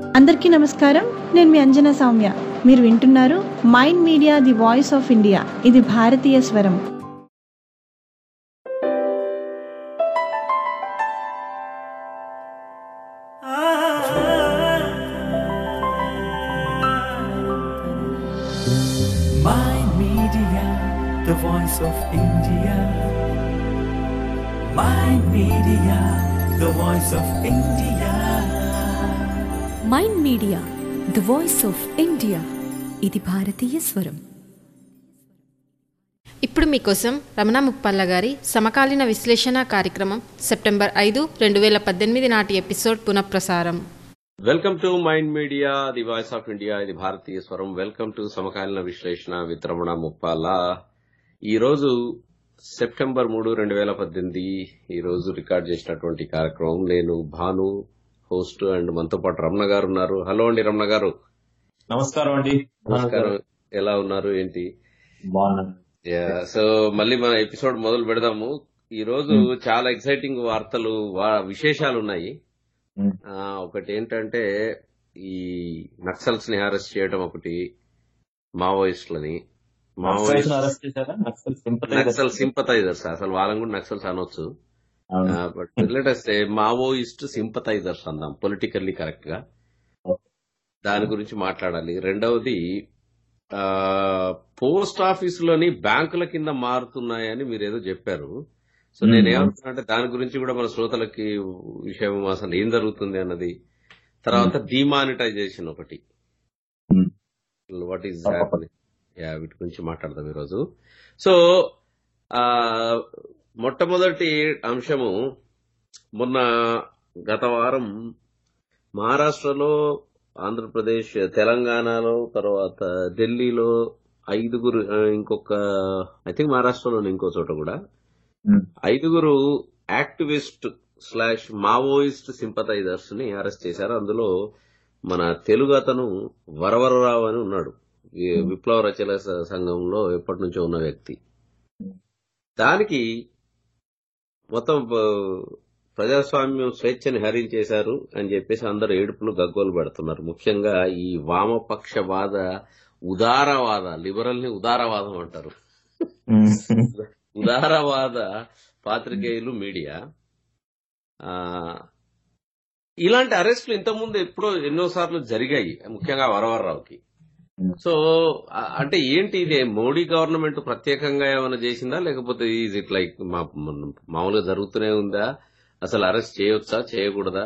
అందరికీ నమస్కారం నేను మీ అంజనా సౌమ్య మీరు వింటున్నారు mind media the voice of India ఇది భారతీయ స్వరం Mind Media, the voice of India. Mind Media, the voice of India. Mind media the voice of India ఇది భారతీయ స్వరం ఇప్పుడు మీకోసం రమణ ముప్పల్ల గారి సమకాలీన విశ్లేషణ కార్యక్రమం సెప్టెంబర్ ఐదు రెండు వేల పద్దెనిమిది నాటి ఎపిసోడ్ పునఃప్రసారం welcome to mind media the voice of India ఇది భారతీయ స్వరం వెల్కమ్ టు సమకాలీన విశ్లేషణ విత్ రమణ ముప్పాల ఈ రోజు సెప్టెంబర్ మూడు రెండు వేల పద్దెనిమిది ఈ రోజు రికార్డ్ చేసినటువంటి కార్యక్రమం నేను భాను హోస్ట్ అండ్ మనతో పాటు రమణ గారు ఉన్నారు హలో అండి రమణ గారు నమస్కారం అండి నమస్కారం ఎలా ఉన్నారు ఏంటి బాగున్నాను సో మళ్ళీ మన ఎపిసోడ్ మొదలు పెడదాము ఈ రోజు చాలా ఎక్సైటింగ్ వార్తలు వా- విశేషాలు ఉన్నాయి Hmm. ఆ, ఒకటి ఏంటంటే ఈ నక్సల్స్ ని అరెస్ట్ చేయడం ఒకటి మావోయిస్టులని నక్సల్స్ అరెస్ట్ చేశారా నక్సల్ నక్సల్ సింపతైజర్స్ అసలు వాళ్ళని కూడా నక్సల్స్ అనొచ్చు బట్ లెటెస్ట్ మావోయిస్ట్ సింపతైజర్స్ అందాం పొలిటికల్లీ కరెక్ట్ గా Okay. దాని గురించి మాట్లాడాలి రెండవది ఆ, పోస్ట్ ఆఫీస్ లోని బ్యాంకుల కింద మారుతున్నాయని మీరు ఏదో చెప్పారు సో Hmm. నేను ఏమంటున్నా అంటే దాని గురించి కూడా మన శ్రోతలకి విషయం అసలు ఏం జరుగుతుంది అన్నది తర్వాత డిమానిటైజేషన్ ఒకటి Hmm. వాట్ ఈస్ తప్పకుండా. యా వీటి గురించి మాట్లాడదాం ఈరోజు సో ఆ మొట్టమొదటి అంశము మొన్న గత వారం మహారాష్ట్రలో ఆంధ్రప్రదేశ్ తెలంగాణలో తర్వాత ఢిల్లీలో ఐదుగురు ఆ, ఇంకొక ఐ థింక్ మహారాష్ట్రలోని ఇంకో చోట కూడా Hmm. ఐదుగురు యాక్టివిస్ట్ స్లాష్ మావోయిస్ట్ సింపతైజర్స్ ని అరెస్ట్ చేశారు అందులో మన తెలుగు అతను వరవరరావు అని ఉన్నాడు ఈ విప్లవ రచన స- సంఘంలో ఎప్పటి నుంచో ఉన్న వ్యక్తి దానికి మొత్తం ప- ప్రజాస్వామ్యం స్వేచ్ఛని హరించేశారు అని చెప్పేసి అందరు ఏడుపులు గగ్గోలు పెడుతున్నారు ముఖ్యంగా ఈ వామపక్షవాద ఉదారవాద లిబరల్ ని ఉదారవాదం అంటారు ఉదారవాద పాత్రికేయులు మీడియా ఆ ఇలాంటి అరెస్టులు ఇంతకుముందు ఎప్పుడో ఎన్నోసార్లు జరిగాయి ముఖ్యంగా వరవరరావుకి Hmm. సో ఆ- అంటే ఏంటి ఇది మోడీ గవర్నమెంట్ ప్రత్యేకంగా ఏమైనా చేసిందా లేకపోతే ఈజ్ ఇట్ లైక్ మామూలుగా జరుగుతూనే ఉందా అసలు అరెస్ట్ చేయొచ్చా చేయకూడదా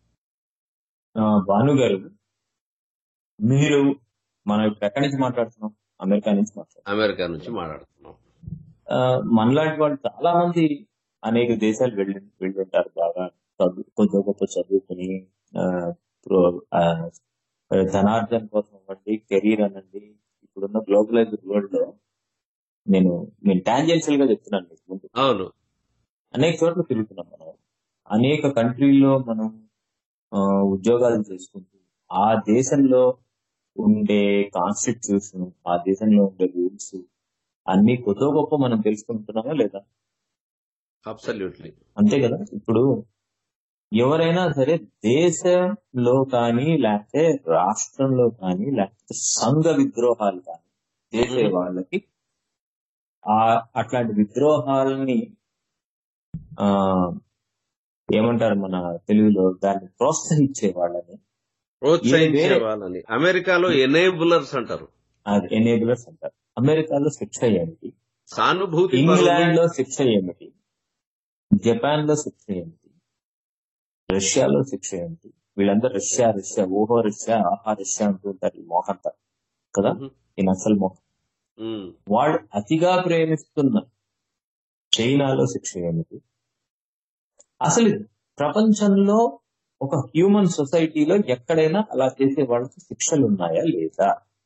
భాను గారు మీరు మనం ఇప్పుడు ఎక్కడి నుంచి మాట్లాడుతున్నాం అమెరికా నుంచి మాట్లాడుతున్నాం అమెరికా నుంచి మాట్లాడుతున్నాం ఆ, మనలాంటి వాళ్ళు చాలా మంది అనేక దేశాలు వెళ్ళి వెళ్ళి ఉంటారు బాగా చదువు కొంచెం గొప్ప చదువుకుని ఆ, ప్రో- ఆ, ధనార్జన కోసం అవ్వండి కెరీర్ అనండి ఇప్పుడున్న గ్లోబలైజ్డ్ వరల్డ్ లో నేను నేను టాంజెన్షియల్ గా చెప్తున్నాను మీకు ముందు అవును అనేక చోట్ల తిరుగుతున్నాం మనం అనేక కంట్రీల్లో మనం ఆ, ఉద్యోగాలు చేసుకుంటూ ఆ దేశంలో ఉండే కాన్స్టిట్యూషన్ ఆ దేశంలో ఉండే రూల్స్ అన్ని కొత్త గొప్ప మనం తెలుసుకుంటున్నామా లేదా అబ్సల్యూట్లీ అంతే కదా ఇప్పుడు ఎవరైనా సరే దేశంలో కానీ లేకపోతే రాష్ట్రంలో కానీ లేకపోతే సంఘ విద్రోహాలు కానీ చేసే వాళ్ళకి ఆ అట్లాంటి విద్రోహాలని ఆ ఏమంటారు మన తెలుగులో దాన్ని ప్రోత్సహించే వాళ్ళని ప్రోత్సహించే వేరే- వాళ్ళని అమెరికాలో ఎనేబులర్స్ అంటారు అది ఎనేబులర్స్ అంటారు అమెరికాలో శిక్ష ఏమిటి సానుభూతి ఇంగ్లాండ్ లో శిక్ష ఏమిటి జపాన్ లో శిక్ష ఏమిటి రష్యాలో శిక్ష ఏమిటి వీళ్ళందరూ రష్యా రష్యా ఓహో రష్యా ఆహా రష్యా అంటూ ఉంటారు ఈ మోహంత కదా మ్మ్. ఈ నక్సల్ మోహన్ ఉమ్, వాడు అతిగా ప్రేమిస్తున్న చైనాలో శిక్ష ఏమిటి అసలు ప్రపంచంలో ఒక హ్యూమన్ సొసైటీలో ఎక్కడైనా అలా చేసే వాళ్ళకి శిక్షలు ఉన్నాయా లేదా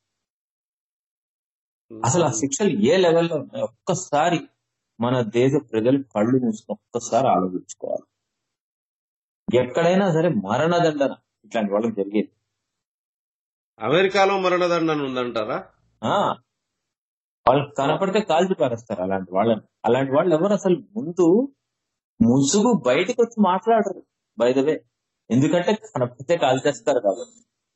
అసలు ఆ శిక్షలు ఏ లెవెల్లో ఉన్నాయి ఒక్కసారి మన దేశ ప్రజలు కళ్ళు మూసుకొని ఒక్కసారి ఆలోచించుకోవాలి ఎక్కడైనా సరే మరణదండన ఇట్లాంటి వాళ్ళకి జరిగేది అమెరికాలో మరణదండన ఉందంటారా ఆ వాళ్ళకి కనపడితే కాల్చి పారేస్తారు అలాంటి వాళ్ళని అలాంటి వాళ్ళు ఎవరు అసలు ముందు ముసుగు బయటకు వచ్చి మాట్లాడరు బయదవే ఎందుకంటే కనపడితే కాల్చేస్తారు కాబట్టి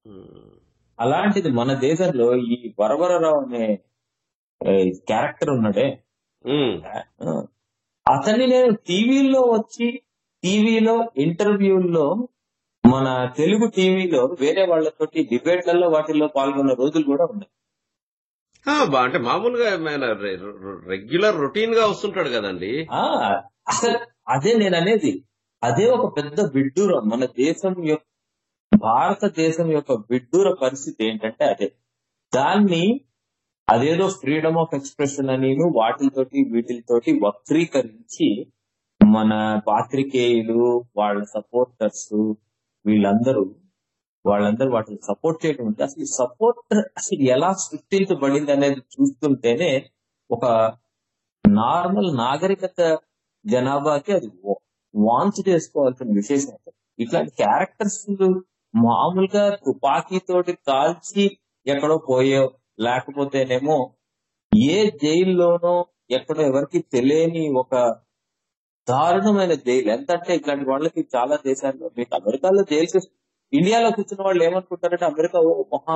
ఉమ్. అలాంటిది మన దేశంలో ఈ వరవరరావు అనే క్యారెక్టర్ ఉన్నాడే ఉమ్. ఆ, అతన్ని నేను టీవీలో వచ్చి టీవీలో ఇంటర్వ్యూల్లో మన తెలుగు టీవీలో వేరే వాళ్ళతోటి డిబేట్లలో వాటిల్లో పాల్గొన్న రోజులు కూడా ఉన్నాయి ఆ, బా- అంటే మామూలుగా ఆయన రె- రె- రెగ్యులర్ రొటీన్ గా వస్తుంటాడు కదండి ఆ అసలు అదే నేను అనేది అదే ఒక పెద్ద విడ్డూర మన దేశం యొక్క భారతదేశం యొక్క విడ్డూర పరిస్థితి ఏంటంటే అదే దాన్ని అదేదో ఫ్రీడమ్ ఆఫ్ ఎక్స్ప్రెషన్ అని వాటితోటి వీటితోటి వక్రీకరించి మన పాత్రికేయులు వాళ్ళ సపోర్టర్స్ వీళ్ళందరూ వాళ్ళందరూ వాటిని సపోర్ట్ చేయడం అంటే అసలు సపోర్ట్ అసలు ఎలా సృష్టించబడింది అనేది చూస్తుంటేనే ఒక నార్మల్ నాగరికత జనాభాకి అది వా- వాంచ్ చేసుకోవాల్సిన విశేషం అసలు. ఇట్లాంటి క్యారెక్టర్స్ మామూలుగా తుపాకీతోటి కాల్చి ఎక్కడో పోయో లేకపోతేనేమో ఏ జైల్లోనో ఎక్కడో ఎవరికి తెలియని ఒక దారుణమైన జైలు ఎంత అంటే ఇట్లాంటి వాళ్ళకి చాలా దేశాల్లో మీకు అమెరికాలో జైలు సిస్టమ్ ఇండియాలో కూర్చున్న వాళ్ళు ఏమనుకుంటారంటే అమెరికా ఓ మహా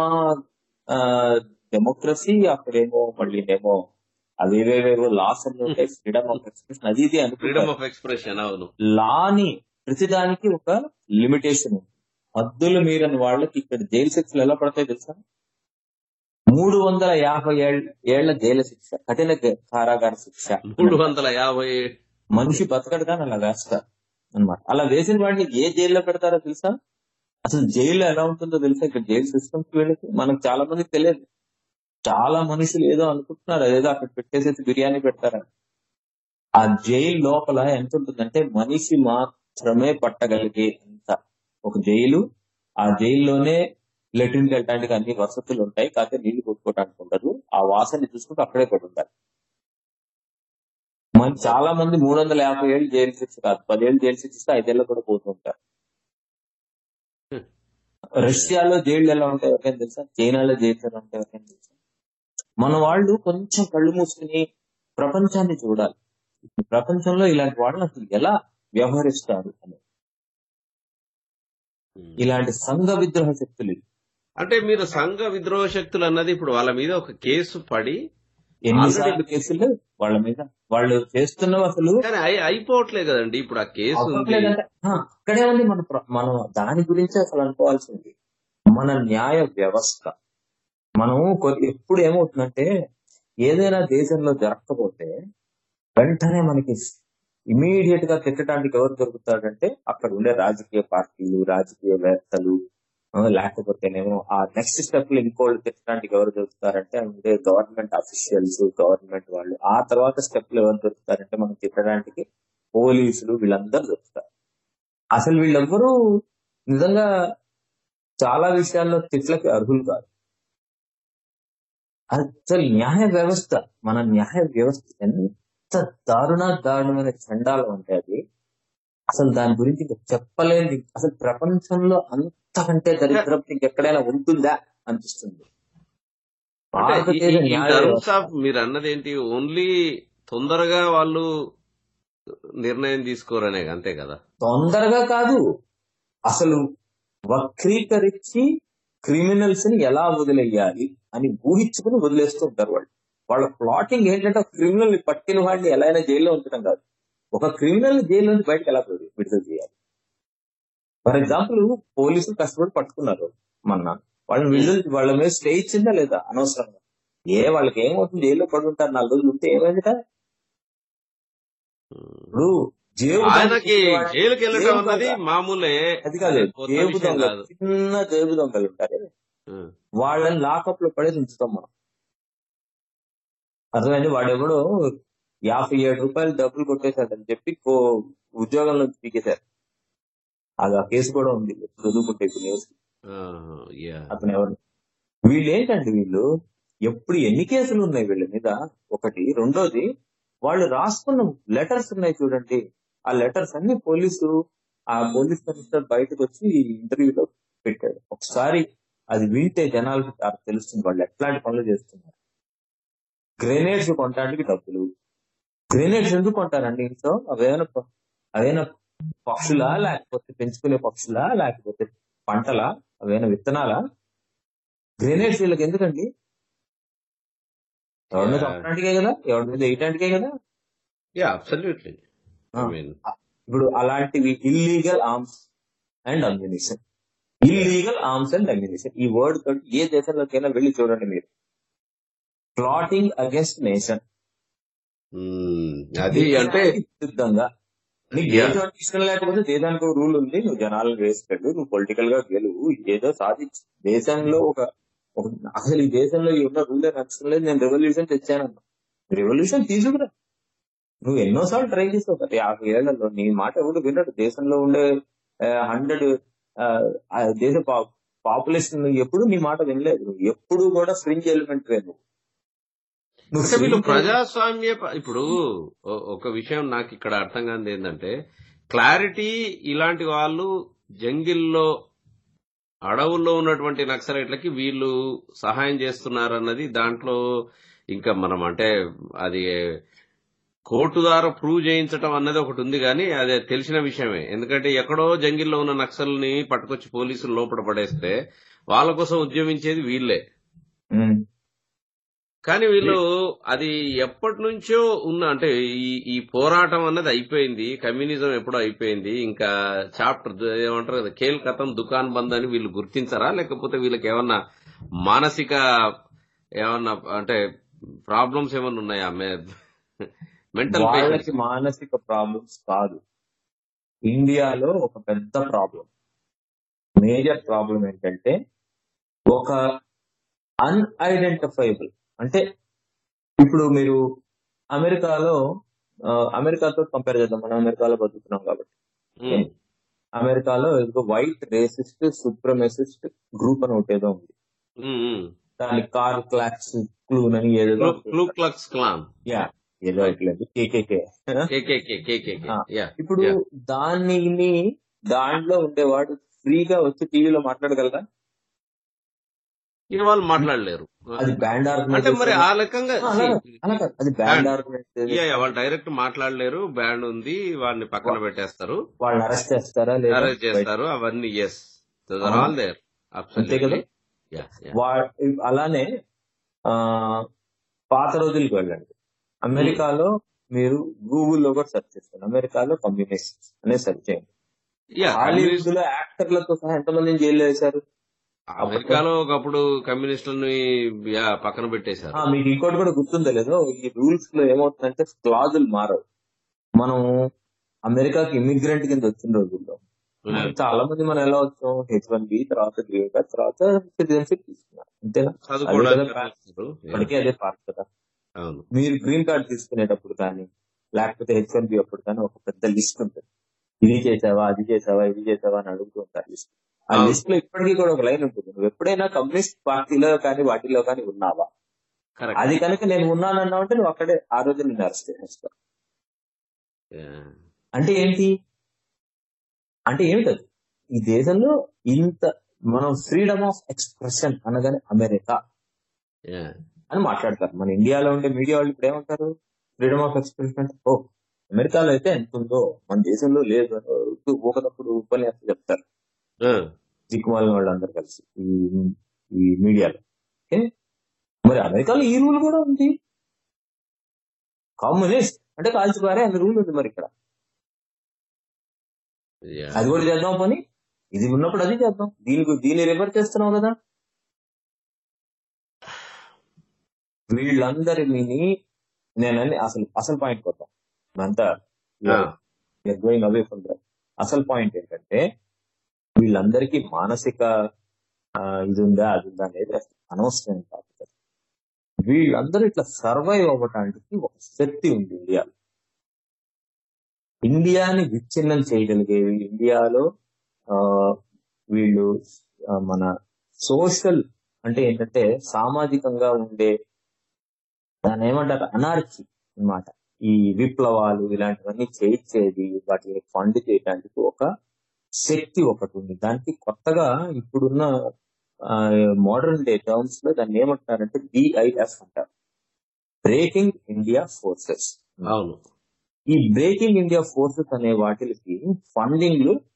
డెమోక్రసీ అక్కడేమో మళ్ళీ ఏమో అవేవేవేవో లాస్ అన్ని ఉంటాయి ఫ్రీడమ్ ఆఫ్ ఎక్స్ప్రెషన్ అది ఇది ఫ్రీడమ్ అనుకుంటారు ఆఫ్ ఎక్స్ప్రెషన్ అవును లాని ప్రతిదానికి ఒక లిమిటేషన్ ఉంది హద్దులు మీరని వాళ్ళకి ఇక్కడ జైలు శిక్షలు ఎలా పడతాయి తెలుసా మూడు వందల యాభై ఏళ్ళ ఏళ్ల జైలు శిక్ష కఠిన గ- కారాగార శిక్ష మూడు వందల యాభై మనిషి బతకడు కానీ అలా వేస్తారు అన్నమాట అలా వేసిన వాడిని ఏ జైల్లో పెడతారో తెలుసా అసలు జైల్లో ఎలా ఉంటుందో తెలుసా ఇక్కడ జైలు సిస్టమ్స్ వీళ్ళకి మనకు చాలా మందికి తెలియదు చాలా మనుషులు ఏదో అనుకుంటున్నారు అదేదో అక్కడ పెట్టేసేసి బిర్యానీ పెడతారని ఆ జైలు లోపల ఎంత ఉంటుందంటే మనిషి మాత్రమే పట్టగలిగే అంత ఒక జైలు ఆ జైల్లోనే లెట్రిన్ వెళ్ళడానికి అన్ని వసతులు ఉంటాయి కాకపోతే నీళ్లు కొట్టుకోవడానికి ఉండదు ఆ వాసన చూసుకుంటూ అక్కడే పడి ఉంటారు మన చాలా మంది మూడు వందల యాభై ఏళ్ళు జైలు శిక్ష కాదు పదేళ్ళు జైలు శిక్ష ఇస్తే ఐదేళ్ళు కూడా పోతూ ఉంటారు రష్యాలో జైళ్ళు ఎలా ఉంటాయి ఎవరికైనా తెలుసా చైనాలో జైలు ఎలా ఉంటాయి ఎవరికైనా తెలుసా మన వాళ్ళు కొంచెం కళ్ళు మూసుకుని ప్రపంచాన్ని చూడాలి ప్రపంచంలో ఇలాంటి వాళ్ళు అసలు ఎలా వ్యవహరిస్తారు అని ఇలాంటి సంఘ విద్రోహ శక్తులు ఇవి. అంటే మీరు సంఘ విద్రోహ శక్తులు అన్నది ఇప్పుడు వాళ్ళ మీద ఒక కేసు పడి ఎన్నిసార్లు కేసులు వాళ్ళ మీద వాళ్ళు చేస్తున్నవి అసలు కానీ అయి- అయిపోవట్లేదు కదండి ఇప్పుడు ఆ కేసు ఉంది అవ్వట్లేదంటే, ఆ, అక్కడే ఉంది మన ప్ర- మనం దాని గురించి అసలు అనుకోవాల్సింది మన న్యాయ వ్యవస్థ మనం కొ- ఎప్పుడు ఏమవుతుందంటే ఏదైనా దేశంలో జరగకపోతే వెంటనే మనకి ఇమీడియట్ గా తిట్టడానికి ఎవరు దొరుకుతాడంటే అక్కడ ఉండే రాజకీయ పార్టీలు రాజకీయవేత్తలు ఆ, లేకపోతేనేమో ఆ నెక్స్ట్ స్టెప్ లో ఇంకోళ్ళు తిట్టడానికి ఎవరు దొరుకుతారంటే ఉండే గవర్నమెంట్ అఫీషియల్స్ గవర్నమెంట్ వాళ్ళు ఆ తర్వాత స్టెప్ లో ఎవరు దొరుకుతారంటే మనం తిట్టడానికి పోలీసులు వీళ్ళందరూ దొరుకుతారు అసలు వీళ్ళెవ్వరూ నిజంగా చాలా విషయాల్లో తిట్లకి అర్హులు కాదు అసలు న్యాయ వ్యవస్థ మన న్యాయ వ్యవస్థ ఎంత దారుణ దారుణమైన చండాలం అంటే అది అసలు దాని గురించి ఇంకా చెప్పలేని అసలు ప్రపంచంలో అంతకంటే దరిద్రం ఇంకెక్కడైనా ఉంటుందా అనిపిస్తుంది అంటే ఈ- భారతదేశ ఈ- ఈ న్యాయ టర్మ్స్ వ్యవస్థ ఆఫ్ మీరు అన్నది ఏంటి ఓన్లీ తొందరగా వాళ్ళు నిర్ణయం తీసుకోరనే అంతే కదా తొందరగా కాదు అసలు వక్రీకరించి క్రిమినల్స్ ని ఎలా వదిలేయాలి అని ఊహించుకుని వదిలేస్తూ ఉంటారు వాళ్ళు వాళ్ళ ప్లాటింగ్ ఏంటంటే ఒక క్రిమినల్ ని పట్టిన వాడిని ఎలా అయినా జైల్లో ఉంచడం కాదు ఒక క్రిమినల్ జైల్లో నుంచి బయటకు ఎలా విడు- విడుదల చేయాలి ఫర్ ఎగ్జాంపుల్ పోలీసులు కష్టపడి పట్టుకున్నారు మొన్న వాళ్ళని విడుదల వాళ్ళ మీద స్టే ఇచ్చిందా లేదా అనవసరంగా ఏ వాళ్ళకి ఏమవుతుంది జైల్లో పడి ఉంటారు నాలుగు రోజులు ఉంటే ఏమైందిట ఇప్పుడు జేబు దొంగ ఆయనకి చేసేవాడు- జైలుకి వెళ్ళటం జేబు అన్నది దొంగ. మామూలే అది కాదు అది కొత్త జేబు విషయం దొంగ కాదు చిన్న జేబు దొంగలు ఉంటారు ఉం. వాళ్ళని లాకప్ లో పడేసి ఉంచుతాం మనం అర్థమైంది వాడెవడో యాభై ఏడు రూపాయలు డబ్బులు కొట్టేశాడని చెప్పి కో- ఉద్యోగంలో పీకేశారు అది ఆ కేసు కూడా ఉంది చదువుకుంటే ఇప్పుడు న్యూస్ ఆహా, యా. అతను ఎవరు వీళ్ళు ఏంటండి వీళ్ళు ఎప్పుడు ఎన్ని కేసులు ఉన్నాయి వీళ్ళ మీద ఒకటి రెండోది వాళ్ళు రాసుకున్న లెటర్స్ ఉన్నాయి చూడండి ఆ లెటర్స్ అన్ని పోలీసు ఆ పోలీస్ కమిషనర్ బయటకు వచ్చి ఇంటర్వ్యూలో పెట్టాడు ఒకసారి అది వింటే జనాలకు చాలా తెలుస్తుంది వాళ్ళు ఎట్లాంటి పనులు చేస్తున్నారు గ్రెనేడ్స్ కొనడానికి డబ్బులు గ్రెనేడ్స్ ఎందుకు కొంటారండి ఇంట్లో అవేమైనా ప- అవేమైనా పక్షులా లేకపోతే పెంచుకునే పక్షులా లేకపోతే పంటలా అవేనా విత్తనాలా గ్రెనేడ్స్ వీళ్ళకి ఎందుకండి ఎవరి మీద Yeah. చంపడానికే కదా ఎవరి మీద వేయటానికే కదా yeah absolutely I Ah. Mean ఇప్పుడు అలాంటివి illegal arms and ammunition illegal arms and ammunition ఈ వర్డ్ తోటి ఏ దేశంలోకైనా వెళ్ళి చూడండి మీరు ప్లాటింగ్ అగేన్స్ట్ నేషన్ అది అంటే సిద్ధంగా నీకు Yeah. దేశం అంటే ఇష్టం లేకపోతే దేశానికి ఒక రూల్ ఉంది నువ్వు జనాలను వేసుకెళ్ళు నువ్వు పొలిటికల్ గా గెలువు ఏదో సాధించు దేశంలో ఒక ఒక అసలు ఈ దేశంలో ఈ ఉన్న రూలే నచ్చడం లేదు నేను రెవల్యూషన్ తెచ్చానన్నా రెవల్యూషన్ తీసుకురా నువ్వు ఎన్నోసార్లు ట్రై చేసావు కదా యాభై ఏళ్లలో నీ మాట ఎవడు వినడు దేశంలో ఉండే హండ్రెడ్ దేశ పాపులేషన్ ఎప్పుడు నీ మాట వినలేదు నువ్వు ఎప్పుడు కూడా ఫ్రింజ్ ఎలిమెంట్ వేరు నువ్వు అంటే వీళ్ళు fringe ప్రజాస్వామ్య ప- ఇప్పుడు ఒ- ఒక విషయం నాకు ఇక్కడ అర్థం కానిది ఏంటంటే క్లారిటీ ఇలాంటి వాళ్ళు జంగిల్లో అడవుల్లో ఉన్నటువంటి నక్సలైట్లకి వీళ్ళు సహాయం చేస్తున్నారన్నది దాంట్లో ఇంకా మనం అంటే అది కోర్టు ద్వారా ప్రూవ్ చేయించడం అన్నది ఒకటి ఉంది కానీ అది తెలిసిన విషయమే ఎందుకంటే ఎక్కడో జంగిల్లో ఉన్న నక్సల్ని పట్టుకొచ్చి పోలీసులు లోపల పడేస్తే వాళ్ళ కోసం ఉద్యమించేది వీళ్ళే ఉమ్. కానీ వీళ్ళు అది ఎప్పటి నుంచో ఉన్న అంటే ఈ ఈ పోరాటం అన్నది అయిపోయింది కమ్యూనిజం ఎప్పుడో అయిపోయింది ఇంకా చాప్టర్ ఏమంటారు కదా కేల్ కథం దుకాన్ బంద్ అని వీళ్ళు గుర్తించరా లేకపోతే వీళ్ళకి ఏమన్నా మానసిక ఏమన్నా అంటే ప్రాబ్లమ్స్ ఏమన్నా ఉన్నాయా మెంటల్ వాళ్ళకి మానసిక ప్రాబ్లమ్స్ కాదు ఇండియాలో ఒక పెద్ద ప్రాబ్లం మేజర్ ప్రాబ్లం ఏంటంటే ఒక అన్ఐడెంటిఫైబుల్ అంటే ఇప్పుడు మీరు అమెరికాలో ఆ, అమెరికాతో కంపేర్ చేద్దాం మనం అమెరికాలో బతుకుతున్నాం కాబట్టి అమెరికాలో ఏదో వైట్ రేసిస్ట్ సుప్రమెసిస్ట్ గ్రూప్ అని ఒకటి ఏదో ఉంది దాని కార్ క్లాక్స్ క్లూన్ అని ఏదో క్లూ క్లక్స్ క్లాన్ యా ఏదో ఇట్లేదు కేకేకే కేకేకే కేకేకే ఆ. యా ఇప్పుడు Yeah. దానిని దాంట్లో ఉండేవాడు ఫ్రీగా వచ్చి టీవీలో మాట్లాడగలరా ఇక వాళ్ళు మాట్లాడలేరు అది బ్యాండ్ అంటే మరి ఆ రకంగా see, అది banned Band. Organisation yeah, yeah, వాళ్ళు డైరెక్ట్ మాట్లాడలేరు బ్యాండ్ ఉంది వాడిని పక్కన పెట్టేస్తారు వాళ్ళని అరెస్ట్ చేస్తారా లేదా అరెస్ట్ చేస్తారు అవన్నీ ఎస్ అవును. ఆల్ దేర్ అంతే కదా వా- అలానే ఆ పాత రోజులకు వెళ్ళండి అమెరికాలో మీరు గూగుల్లో కూడా సెర్చ్ చేస్తారు అమెరికాలో కమ్యూనిస్ట్ అనే సెర్చ్ చేయండి హాలీవుడ్ లో యాక్టర్లతో సహా ఎంతమందిని జైలు వేశారు అమెరికాలో ఒకప్పుడు కమ్యూనిస్టులని యా, పక్కన పెట్టేశారు ఆ, మీకు ఇంకోటి కూడా గుర్తుందో లేదో ఈ రూల్స్ లో ఏమవుతుందంటే క్లాజులు మారవు మనం అమెరికాకి ఇమిగ్రెంట్ కింద వచ్చిన రోజుల్లో Hmm. చాలా మంది మనం ఎలా వచ్చాం హెచ్ వన్ బి తర్వాత గ్రీన్ కార్డ్ తర్వాత సిటిజన్షిప్ తీసుకున్నాం అంతేనా చదువుకోవడానికి అదే కదా వస్తారు. యా, ఇప్పటికే అదే పార్ట్ కదా అవును మీరు గ్రీన్ కార్డ్ తీసుకునేటప్పుడు కానీ లేకపోతే హెచ్ వన్ బి అప్పుడు కానీ ఒక పెద్ద లిస్ట్ ఉంటుంది ఇది చేసావా అది చేసావా ఇది చేసావా అని అడుగుతూ ఉంటారు లిస్ట్ ఆ అవును. లిస్ట్ లో ఇప్పటికీ కూడా ఒక లైన్ ఉంటుంది నువ్వు ఎప్పుడైనా కమ్యూనిస్ట్ పార్టీలో కానీ వాటిలో కానీ ఉన్నావా కరెక్ట్ అది కనుక నేను ఉన్నానన్నావు అంటే నువ్వు అక్కడే ఆ రోజు నిన్ను అరెస్ట్ చేసేస్తావు అంటే ఏంటి అంటే ఏమిటది ఈ దేశంలో ఇంత మనం ఫ్రీడమ్ ఆఫ్ ఎక్స్ప్రెషన్ అనగానే అమెరికా అని మాట్లాడతారు మన ఇండియాలో ఉండే మీడియా వాళ్ళు ఇప్పుడు ఏమంటారు ఫ్రీడమ్ ఆఫ్ ఎక్స్ప్రెషన్ అంటే ఓ అమెరికాలో అయితే ఎంత ఉందో మన దేశంలో లేదు అని ఒకటప్పుడు ఉపన్యాసం చెప్తారు దిక్కుమాలిన వాళ్ళందరూ కలిసి ఈ ఈ మీడియాలో ఓకే మరి అమెరికాలో ఈ రూల్ కూడా ఉంది కమ్యూనిస్ట్ అంటే కాల్చిపారే అనే రూల్ ఉంది మరి ఇక్కడ అది కూడా చేద్దాం పని ఇది ఉన్నప్పుడు అది చేద్దాం దీనికి దీన్ని రిఫర్ చేస్తున్నావు కదా వీళ్ళందరినీ నేనని అసలు అసలు పాయింట్ కొద్దాం అంతా గోయింగ్ అవే ఫ్రమ్ అసలు పాయింట్ ఏంటంటే వీళ్ళందరికీ మానసిక ఆ, ఇది ఉందా అది ఉందా అనేది అసలు అనవసరం కాదు వీళ్ళందరూ ఇట్లా సర్వైవ్ అవ్వటానికి ఒక శక్తి ఉంది ఇండియాలో ఇండియాని విచ్ఛిన్నం చేయగలిగేవి ఇండియాలో ఆ, వీళ్ళు ఆ, మన సోషల్ అంటే ఏంటంటే సామాజికంగా ఉండే దాన్ని ఏమంటారు అనార్కీ అన్నమాట ఈ విప్లవాలు ఇలాంటివన్నీ చేయించేది వాటిని ఫండ్ చేయడానికి ఒక శక్తి ఒకటి ఉంది దానికి కొత్తగా ఇప్పుడున్న మోడర్న్ డే టర్మ్స్ లో దాన్ని ఏమంటారంటే బిఐఎఫ్ అంటారు బ్రేకింగ్ ఇండియా ఫోర్సెస్ అవును ఈ బ్రేకింగ్ ఇండియా ఫోర్సెస్ అనే వాటికి ఫండింగ్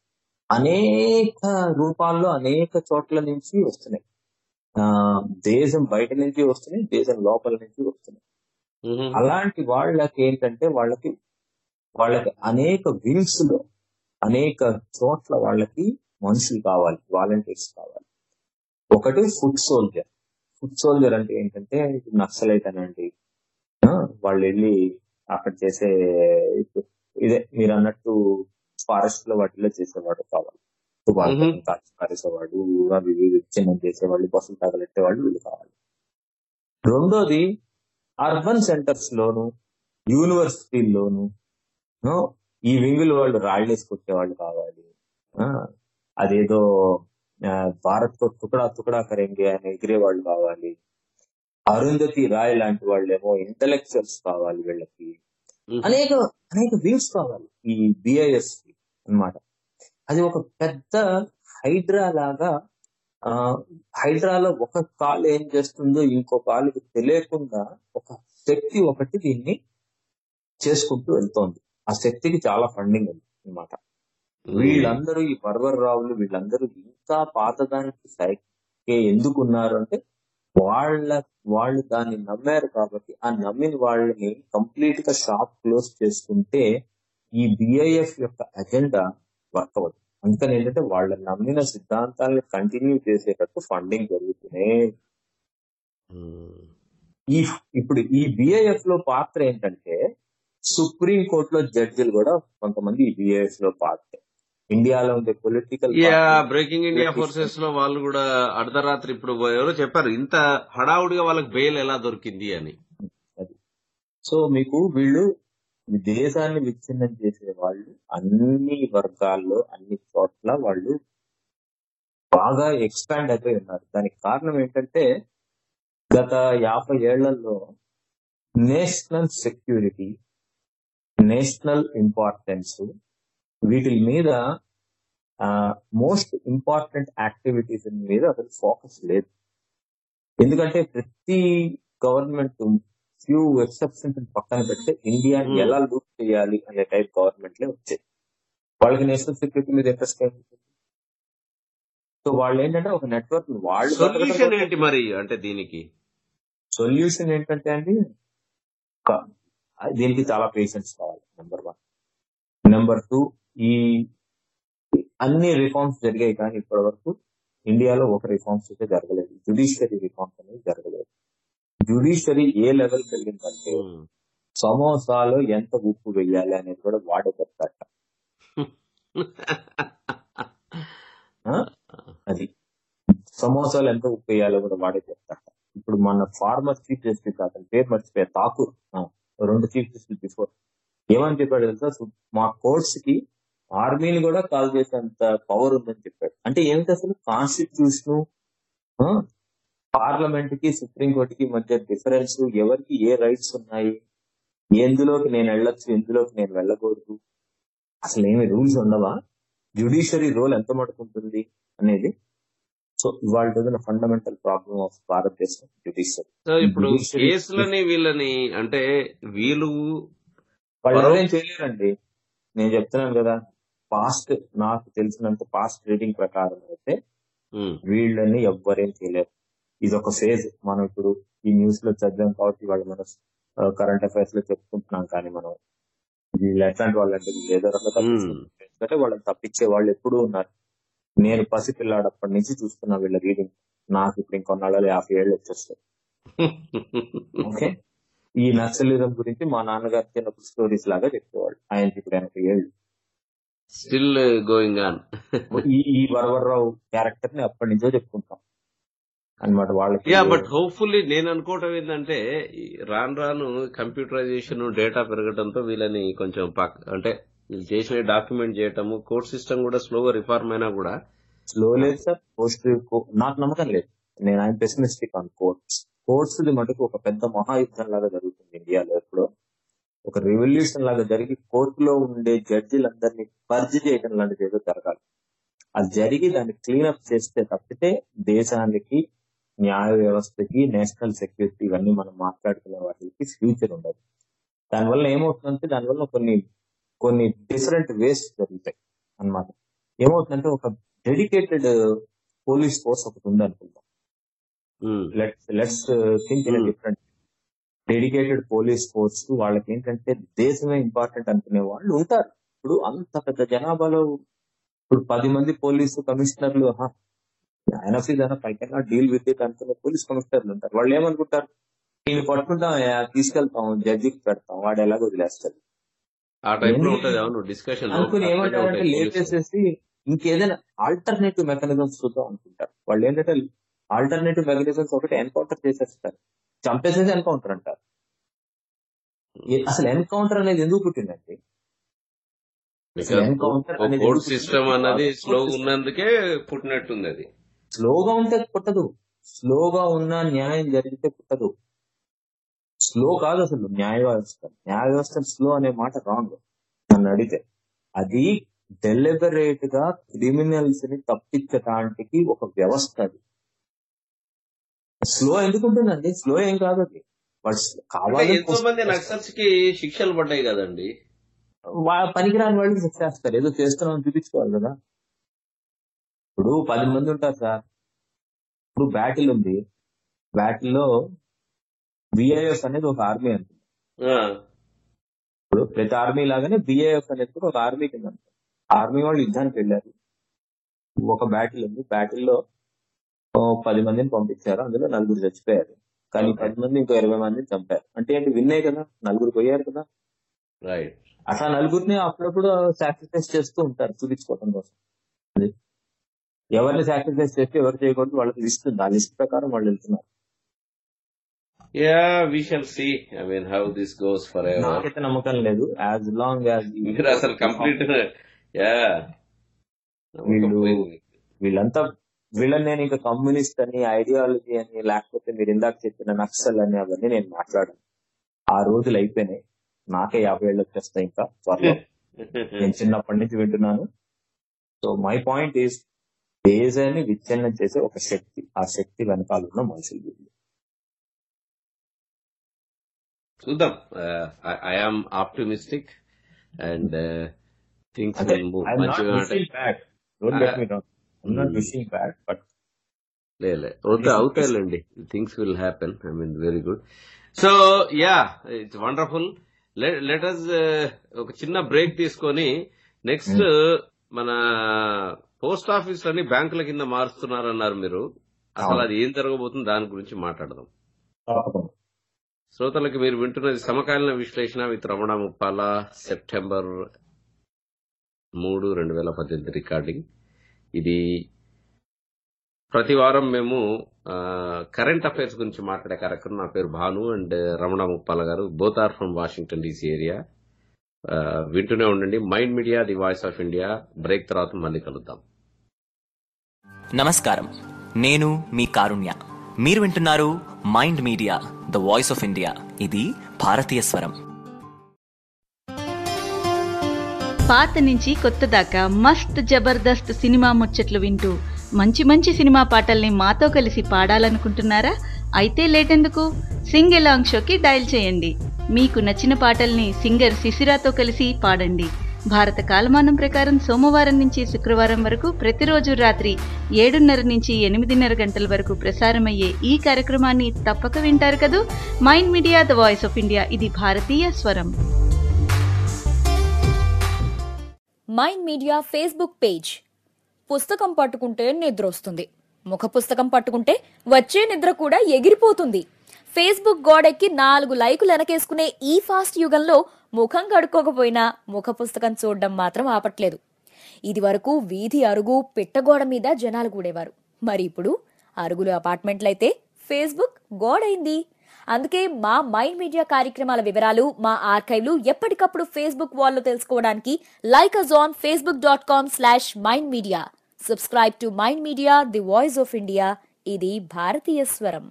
అనేక రూపాల్లో అనేక చోట్ల నుంచి వస్తున్నాయి ఆ దేశం బయట నుంచి వస్తున్నాయి దేశం లోపల నుంచి వస్తున్నాయి మ్మ్. అలాంటి వాళ్ళకి ఏంటంటే వాళ్ళకి వాళ్ళకి అనేక వింగ్స్ లో అనేక చోట్ల వాళ్ళకి మనుషులు కావాలి వాలంటీర్స్ కావాలి ఒకటి ఫుడ్ సోల్జర్ ఫుడ్ సోల్జర్ అంటే ఏంటంటే ఇప్పుడు నక్సలైట్ అనండి ఆ, వాళ్ళు వెళ్ళి అక్కడ చేసే ఇప్పుడు ఇదే మీరు అన్నట్టు ఫారెస్ట్ లో వాటిలో చేసేవాడు కావాలి తుపాకులు మ్మ్. కాల్చి పారేసేవాడు అవి ఇవి విచ్ఛిన్నం చేసేవాళ్ళు బస్సులు తగలెట్టేవాళ్ళు వీళ్ళు కావాలి రెండోది అర్బన్ సెంటర్స్ లోను యూనివర్సిటీల్లోను ఆ, ఈ వింగులు వాళ్ళు రాళ్ళేసి కొట్టేవాళ్ళు కావాలి ఆ, అదేదో ఆ, భారత్ తో తుకడా తుకడా కరెంగే అని ఎగిరేవాళ్ళు కావాలి అరుంధతి రాయ్ లాంటి వాళ్ళేమో ఇంటలెక్చువల్స్ కావాలి వీళ్ళకి మ్మ్. అనేక అనేక వింగ్స్ కావాలి ఈ బిఐఎస్ అన్నమాట అది ఒక పెద్ద హైడ్రా లాగా ఆ హైడ్రాలో ఒక కాలు ఏం చేస్తుందో ఇంకో కాలుకి తెలియకుండా ఒక శక్తి ఒకటి దీన్ని చేసుకుంటూ వెళ్తోంది ఆ శక్తికి చాలా ఫండింగ్ ఉంది అన్నమాట వీళ్ళందరూ ఈ పర్వరరావులు వీళ్ళందరూ ఇంకా పాతదానికి సైకే ఎందుకు ఉన్నారు అంటే వాళ్ళ వాళ్ళు దాన్ని నమ్మారు కాబట్టి ఆ నమ్మిన వాళ్ళని కంప్లీట్ గా షాప్ క్లోజ్ చేసుకుంటే ఈ బిఐఎఫ్ యొక్క అజెండా వర్క్ అవ్వదు అందుకని ఏంటంటే వాళ్ళ నమ్మిన సిద్ధాంతాలను కంటిన్యూ చేసేటట్టు ఫండింగ్ జరుగుతూనే మ్మ్. ఈ ఇప్పుడు ఈ బిఐఎఫ్ లో పాత్ర ఏంటంటే సుప్రీం కోర్టులో జడ్జిలు కూడా కొంతమంది ఈ బిఐఎఫ్ లో పాత్ర ఇండియాలో ఉండే political yeah breaking India forces లో వాళ్ళు కూడా అర్ధరాత్రి ఇప్పుడు ఎవరో చెప్పారు ఇంత హడావుడిగా వాళ్ళకి బెయిల్ ఎలా దొరికింది అని అది సో మీకు వీళ్ళు ఈ దేశాన్ని విచ్ఛిన్నం చేసే వాళ్ళు అన్ని వర్గాల్లో అన్ని చోట్ల వాళ్ళు బాగా ఎక్స్పాండ్ అయిపోయి ఉన్నారు దానికి కారణం ఏంటంటే గత యాభై ఏళ్లలో నేషనల్ సెక్యూరిటీ నేషనల్ ఇంపార్టెన్స్ వీటి మీద మోస్ట్ ఇంపార్టెంట్ యాక్టివిటీస్ మీద అసలు ఫోకస్ లేదు ఎందుకంటే ప్రతి గవర్నమెంట్ ఫ్యూ ఎక్సెప్షన్స్ పక్కన పెడితే ఇండియాని Hmm. ఎలా లూట్ చేయాలి అనే టైప్ గవర్నమెంట్లే వచ్చాయి వాళ్ళకి నేషనల్ సెక్యూరిటీ మీద ఇంట్రెస్ట్ ఏంటి సో వాళ్ళు ఏంటంటే ఒక నెట్వర్క్ వాళ్ళు సొల్యూషన్ ఏంటి మరి అంటే దీనికి సొల్యూషన్ ఏంటంటే అండి ఒక- దీనికి చాలా పేషెన్స్ కావాలి నెంబర్ వన్ నెంబర్ టూ ఈ అన్ని రిఫార్మ్స్ జరిగాయి కానీ ఇప్పటి వరకు ఇండియాలో ఒక రిఫార్మ్స్ అయితే జరగలేదు జుడిషియరీ రిఫార్మ్స్ అనేది జరగలేదు జుడిషియరీ ఏ లెవెల్ వెళ్ళిందంటే మ్మ్. సమోసాలో ఎంత ఉప్పు వేయాలి అనేది కూడా వాడే చెప్తాట ఆ? అది సమోసాలు ఎంత ఉప్పు వేయాలో కూడా వాడే చెప్తాట ఇప్పుడు మన ఫార్మర్ చీఫ్ జస్టిస్ అతని పేరు మర్చిపోయా ఠాకూర్ ఆ, రెండు చీఫ్ జస్టిస్ బిఫోర్ ఏమని చెప్పాడు తెలుసా సు- మా కోర్ట్స్ కి ఆర్మీని కూడా కాల్ చేసేంత పవర్ ఉందని చెప్పాడు అంటే ఏమిటి అసలు కాన్స్టిట్యూషన్ పార్లమెంట్ కి సుప్రీం కోర్టుకి మధ్య డిఫరెన్స్ ఎవరికి ఏ రైట్స్ ఉన్నాయి ఎందులోకి నేను వెళ్ళొచ్చు ఎందులోకి నేను వెళ్ళకూడదు అసలు ఏమి రూల్స్ ఉండవా జ్యుడిషియరీ రోల్ ఎంత మటుకుంటుంది అనేది సో ఇవాళ రోజున ఫండమెంటల్ ప్రాబ్లమ్ ఆఫ్ భారతదేశం జ్యుడిషియరీ సో ఇప్పుడు Judiciary- కేసులని వీళ్ళని అంటే వీళ్ళు వాళ్ళు పరో- ఎవరేం చేయలేరండి నేను చెప్తున్నాను కదా పాస్ట్ నాకు తెలిసినంత పాస్ట్ రీడింగ్ ప్రకారం అయితే మ్మ్. వీళ్ళని ఎవ్వరేం చేయలేరు ఇది ఒక ఫేజ్ మనం ఇప్పుడు ఈ న్యూస్ లో చదివాం కాబట్టి వాళ్ళు మనం కరెంట్ అఫైర్స్ లో చెప్పుకుంటున్నాం కానీ మనం వీళ్ళు ఎట్లాంటి వాళ్ళు అంటే వీళ్ళు ఏదో రకంగా తప్పించుకుంటారు. మ్మ్. ఎందుకంటే వాళ్ళని తప్పించే వాళ్ళు ఎప్పుడూ ఉన్నారు నేను పసిపిల్లాడప్పటి నుంచి చూస్తున్నా వీళ్ళ రీడింగ్ నాకు ఇప్పుడు ఇంకొన్నాళ్ళు యాభై ఏళ్ళు వచ్చేస్తాయి ఓకే ఈ నక్సలిజం గురించి మా నాన్నగారు చిన్నప్పుడు స్టోరీస్ లాగా చెప్పేవాళ్ళు ఆయనకి ఇప్పుడు ఎనభై ఏళ్ళు స్టిల్ గోయింగ్ ఆన్ ఈ ఈ వరవరరావు క్యారెక్టర్ ని అప్పటి నుంచో చెప్పుకుంటాం అన్నమాట వాళ్ళకి యా బట్ హోప్ఫుల్లీ నేను అనుకోవటం ఏంటంటే ఈ రాను రాను కంప్యూటరైజేషన్ డేటా పెరగడంతో వీళ్ళని కొంచెం పక్- అంటే వీళ్ళు చేసిన డాక్యుమెంట్ చేయటము కోర్ట్ సిస్టమ్ కూడా స్లోగా రిఫార్మ్ అయినా కూడా స్లో లేదు సార్ పోస్ట్ నాకు నమ్మకం లేదు నేను ఆయన పెసిమిస్టిక్ ఆన్ కోర్ట్స్ కోర్ట్స్ మటుకు ఒక పెద్ద మహాయుద్ధం లాగా జరుగుతుంది ఇండియాలో ఎప్పుడో ఒక రెవల్యూషన్ లాగా జరిగి కోర్టులో ఉండే జడ్జిలందరినీ పర్జ్ చేయడం లాంటిది ఏదో జరగాలి అది జరిగి దాన్ని క్లీనప్ చేస్తే తప్పితే దేశానికి న్యాయ వ్యవస్థకి నేషనల్ సెక్యూరిటీ ఇవన్నీ మనం మాట్లాడుకునే వాటికి ఫ్యూచర్ ఉండదు దానివల్ల ఏమవుతుందంటే దానివల్ల కొన్ని కొన్ని డిఫరెంట్ వేస్ జరుగుతాయి అన్నమాట ఏమవుతుందంటే ఒక డెడికేటెడ్ పోలీస్ ఫోర్స్ ఒకటి ఉంది అనుకుంటాం um, let's let's think in Hmm. Different dedicated police force వాళ్ళకి ఏంటంటే దేశమే ఇంపార్టెంట్ అనుకునే వాళ్ళు ఉంటారు ఇప్పుడు అంత పెద్ద జనాభాలో ఇప్పుడు పది మంది పోలీసు కమిషనర్లు ఆయన I can deal with it అనుకునే పోలీస్ కమిషనర్లు ఉంటారు వాళ్ళు ఏమనుకుంటారు నేను పట్టుకుంటాం ఆ, తీసుకెళ్తాం జడ్జికి పెడతాం వాడు ఎలాగో వదిలేస్తాడు ఆ టైప్ లో ఏంది? ఉంటది అవును డిస్కషన్ అనుకుని ఏమంటారంటే లేపేసేసి ఇంకేదైనా ఆల్టర్నేటివ్ మెకానిజమ్స్ చూద్దాం అనుకుంటారు వాళ్ళు ఏంటంటే ఆల్టర్నేటివ్ మెకానిజమ్స్ ఒకటి ఎన్కౌంటర్ చేసేస్తారు చంపేసేసి ఎన్కౌంటర్ అంటారు ఏ- అసలు ఎన్కౌంటర్ అనేది ఎందుకు పుట్టిందండి అసలు ఎన్కౌంటర్ అనేది కోర్ట్ ఎందుకు సిస్టమ్ పుట్టింది? అన్నది కోర్ట్ స్లో సిస్టమ్. ఉన్నందుకే పుట్టినట్టుంది అది స్లోగా ఉంటే పుట్టదు స్లోగా ఉన్న న్యాయం జరిగితే పుట్టదు స్లో కాదు అసలు న్యాయ వ్యవస్థ న్యాయ వ్యవస్థ స్లో అనే మాట రాంగ్ నన్ను అడిగితే అది డెలిబరేట్ గా క్రిమినల్స్ ని తప్పించడానికి ఒక వ్యవస్థ అది స్లో ఎందుకు ఉంటుందండి స్లో ఏం కాదు అది వాడు అంటే కావాలి ఎంతో మంది నక్సల్స్ కి శిక్షలు పడ్డాయి కదండి వా- పనికిరాని వాళ్ళకి శిక్ష వేస్తారు ఏదో చేస్తున్నాం చూపించుకోవాలి కదా ఇప్పుడు పది మంది ఉంటారు సార్ ఇప్పుడు బ్యాటిల్ ఉంది బ్యాటిల్ లో బిఐఎఫ్ అనేది ఒక ఆర్మీ అంటుంది ఆ, ఇప్పుడు ప్రతి ఆర్మీ లాగానే బిఐఎఫ్ అనేది కూడా ఒక ఆర్మీ కింద ఉంటుంది. ఆర్మీ వాళ్ళు యుద్ధానికి వెళ్ళారు ఒక బ్యాటిల్ ఉంది బ్యాటిల్ లో ఓ పది మందిని పంపించారు అందులో నలుగురు చచ్చిపోయారు కానీ Okay. పది మంది ఇంకో ఇరవై మందిని చంపారు అంటే ఏంటి విన్నే కదా నలుగురు పోయారు కదా రైట్ అట్లా నలుగురిని అప్పుడప్పుడు సాక్రిఫైస్ చేస్తూ ఉంటారు చూపించుకోవడం కోసం అది. ఎవరిని సాక్రిఫైస్ చేస్తే ఎవరు చేయకూడదు వాళ్ళకి లిస్ట్ ఉంది ఆ లిస్ట్ ప్రకారం వాళ్ళు వెళ్తున్నారు yeah we shall see I mean how this goes forever నాకైతే నమ్మకం లేదు యాజ్ లాంగ్ యాజ్ మీరు అసలు కంప్లీట్ యా వీళ్ళు వీళ్ళంతా వీళ్ళని నేను ఇంకా కమ్యూనిస్ట్ అని ఐడియాలజీ అని లేకపోతే మీరు ఇందాక చెప్పిన నక్సల్ అని అవన్నీ నేను మాట్లాడాను ఆ రోజులు అయిపోయినాయి నాకే యాభై ఏళ్ళు వచ్చేస్తాయి ఇంకా త్వరలో నేను చిన్నప్పటి నుంచి వింటున్నాను సో మై పాయింట్ ఈస్ దేశాన్ని విచ్ఛిన్నం చేసే ఒక శక్తి ఆ శక్తి వెనకాల ఉన్న మనుషులు వీళ్ళు చూద్దాం I am optimistic and things అంటే విల్ మూవ్ ఐఎమ్ నాట్ మంచిగా ఉంటాయి wishing bad don't get me wrong I'm not Hmm. Wishing bad but లేదు వద్దు అవుతాయిలేండి things will happen I mean very good so yeah it's wonderful let us ఒక చిన్న break తీసుకొని next మన post office అని బ్యాంకుల కింద మారుస్తున్నారన్నారు మీరు అసలు అవును. అది ఏం జరగబోతుంది దాని గురించి మాట్లాడదాం తప్పకుండా శ్రోతలకు మీరు వింటున్నది సమకాలీన విశ్లేషణ విత్ రమణ ముప్పాల సెప్టెంబర్ మూడు రెండు వేల పద్దెనిమిది రికార్డింగ్ ఇది ప్రతి వారం మేము కరెంట్ అఫైర్స్ గురించి మాట్లాడే కార్యక్రమం నా పేరు Bhanu and Ramana Muppala garu both are from Washington DC area వింటూనే ఉండండి mind media the voice of India break తర్వాత మళ్ళీ కలుద్దాం నమస్కారం నేను మీ కారుణ్య మీరు వింటున్నారు mind media the voice of India ఇది భారతీయ స్వరం పాత నుంచి కొత్త దాకా మస్త్ జబర్దస్త్ సినిమా ముచ్చట్లు వింటూ మంచి మంచి సినిమా పాటల్ని మాతో కలిసి పాడాలనుకుంటున్నారా అయితే లేటెందుకు సింగ్ ఎలాంగ్ షోకి డయల్ చేయండి మీకు నచ్చిన పాటల్ని సింగర్ శిశిరాతో కలిసి పాడండి భారత కాలమానం ప్రకారం సోమవారం నుంచి శుక్రవారం వరకు ప్రతిరోజు రాత్రి ఏడున్నర నుంచి ఎనిమిదిన్నర గంటల వరకు ప్రసారమయ్యే ఈ కార్యక్రమాన్ని తప్పక వింటారు కదూ mind media the voice of India ఇది భారతీయ స్వరం మైండ్ మీడియా ఫేస్బుక్ పేజ్ పుస్తకం పట్టుకుంటే నిద్ర వస్తుంది ముఖ పుస్తకం పట్టుకుంటే వచ్చే నిద్ర కూడా ఎగిరిపోతుంది ఫేస్బుక్ గోడెక్కి నాలుగు లైకులు వెనకేసుకునే ఈ ఫాస్ట్ యుగంలో ముఖం కడుక్కోకపోయినా ముఖ పుస్తకం చూడడం మాత్రం ఆపట్లేదు ఇది వరకు వీధి అరుగు పిట్టగోడ మీద జనాలు కూడేవారు మరి ఇప్పుడు అరుగులు అపార్ట్మెంట్లయితే ఫేస్బుక్ గోడైంది అందుకే మా మైండ్ మీడియా కార్యక్రమాల వివరాలు మా ఆర్కైవ్లు ఎప్పటికప్పుడు ఫేస్బుక్ వాల్లో తెలుసుకోవడానికి like us on Facebook dot com slash mind media subscribe to mind media the voice of India ఇది భారతీయ స్వరం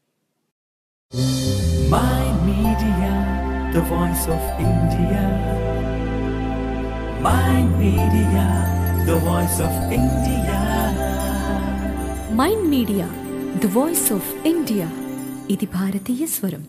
Mind Media, the voice of India. Mind Media, the voice of India. Mind media the voice of India ఇది భారతీయ స్వరం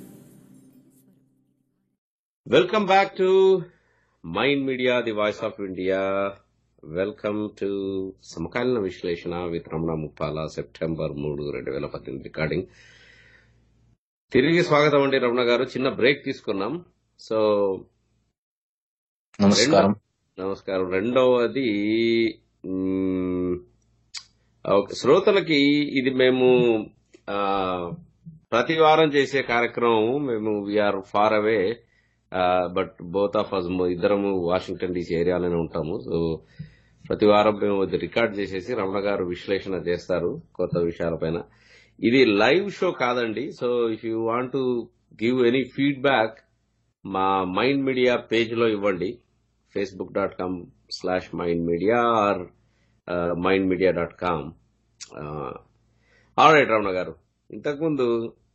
welcome back to mind media the voice of India welcome to సమకాలీన విశ్లేషణ with Ramana Muppala September మూడు రెండు వేల పద్దెనిమిది recording తిరిగి స్వాగతం అండి రమణ గారు చిన్న బ్రేక్ తీసుకున్నాం సో నమస్కారం నమస్కారం రెండవది మ్, ఓకే, శ్రోతలకి ఇది మేము ఆ, ప్రతి వారం చేసే కార్యక్రమం మేము we're far away but both of us ఇద్దరము వాషింగ్టన్ డీసీ ఏరియాలోనే ఉంటాము సో ప్రతి వారం మేము ఇది రికార్డ్ చేసేసి రమణ గారు విశ్లేషణ చేస్తారు కొత్త విషయాలపైన ఇది లైవ్ షో కాదండి so if you want to give any feedback మా మైండ్ మీడియా పేజ్ లో ఇవ్వండి Facebook dot com slash mind media or mind media dot com alright Ramana garu ఇంతకుముందు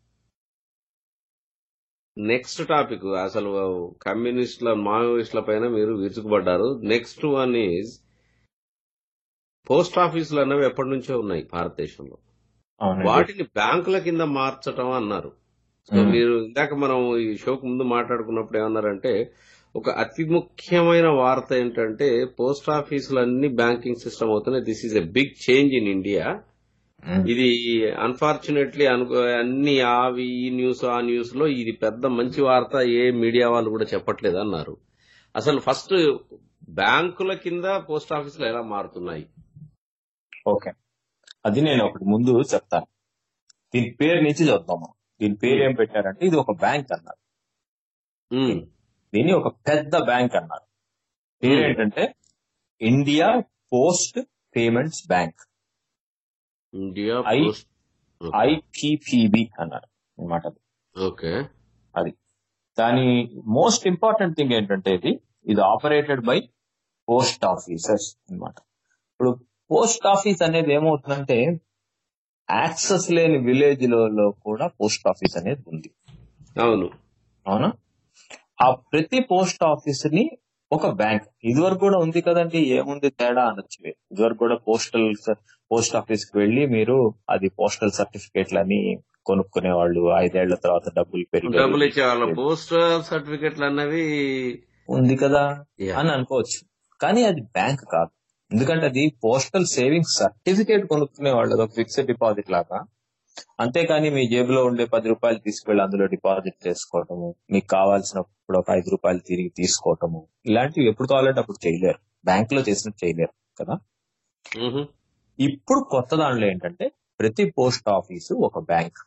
నెక్స్ట్ టాపిక్ అసలు కమ్యూనిస్టుల మావోయిస్టుల పైన మీరు విరుచుకుపడ్డారు నెక్స్ట్ వన్ ఈజ్ పోస్ట్ ఆఫీసులు అన్నవి ఎప్పటి నుంచో ఉన్నాయి భారతదేశంలో అవునండి వాటిని బ్యాంకుల కింద మార్చటం అన్నారు సో మ్మ్. మీరు ఇందాక మనం ఈ షోకు ముందు మాట్లాడుకున్నప్పుడు ఏమన్నారంటే ఒక అతి ముఖ్యమైన వార్త ఏంటంటే పోస్ట్ ఆఫీసులు అన్ని బ్యాంకింగ్ సిస్టమ్ అవుతున్నాయి this is a big change in India hmm. ఇది అన్ఫార్చునేట్లీ అనుకో అన్ని ఆవి ఈ న్యూస్ ఆ న్యూస్ లో ఇది పెద్ద మంచి వార్త ఏ మీడియా వాళ్ళు కూడా చెప్పట్లేదు అన్నారు అసలు ఫస్ట్ బ్యాంకుల కింద పోస్ట్ ఆఫీసులు ఎలా మారుతున్నాయి ఓకే అది నేను ఒకటి ముందు చెప్తాను దీని పేరు నుంచి చూద్దాం మనం. దీని పేరు ఏం పెట్టారంటే ఇది ఒక బ్యాంక్ అన్నారు మ్మ్. దీన్ని ఒక పెద్ద బ్యాంక్ అన్నారు పేరు మ్మ్. ఏంటంటే India post payments bank India I post IPPB అన్నారు అనమాట ఓకే అది దాని మోస్ట్ ఇంపార్టెంట్ థింగ్ ఏంటంటే ఇది ఇది ఆపరేటెడ్ బై పోస్ట్ ఆఫీసర్స్ అన్నమాట ఇప్పుడు పోస్ట్ ఆఫీస్ అనేది ఏమవుతుందంటే యాక్సెస్ లేని విలేజ్ లలో కూడా పోస్ట్ ఆఫీస్ అనేది ఉంది అవును అవునా ఆ ప్రతి పోస్ట్ ఆఫీస్ ని ఒక బ్యాంక్ ఇదివరకు కూడా ఉంది కదండి ఏముంది తేడా అనొచ్చు మీరు. ఇదివరకు కూడా పోస్టల్ పోస్ట్ ఆఫీస్ కి వెళ్ళి మీరు అది పోస్టల్ సర్టిఫికేట్లని కొనుక్కునే వాళ్ళు ఐదేళ్ల తర్వాత డబ్బులు పెరిగి డబ్బులు ఇచ్చేవాళ్ళ పోస్ట్ సర్టిఫికెట్లు అన్నవి ఉంది కదా Yeah. అని అనుకోవచ్చు కానీ అది బ్యాంక్ కాదు ఎందుకంటే అది పోస్టల్ సేవింగ్స్ సర్టిఫికేట్ కొనుక్కునే వాళ్ళు ఒక ఫిక్స్డ్ డిపాజిట్ లాగా అంతేకాని మీ జేబులో ఉండే పది రూపాయలు తీసుకెళ్లి అందులో డిపాజిట్ చేసుకోవటము మీకు కావాల్సినప్పుడు ఒక ఐదు రూపాయలు తిరిగి తీసుకోవటము ఇలాంటివి ఎప్పుడు కావాలంటే అప్పుడు చేయలేరు బ్యాంక్ లో చేసినట్టు చేయలేరు కదా మ్హూ. ఇప్పుడు కొత్త దాంట్లో ఏంటంటే ప్రతి పోస్ట్ ఆఫీసు ఒక బ్యాంక్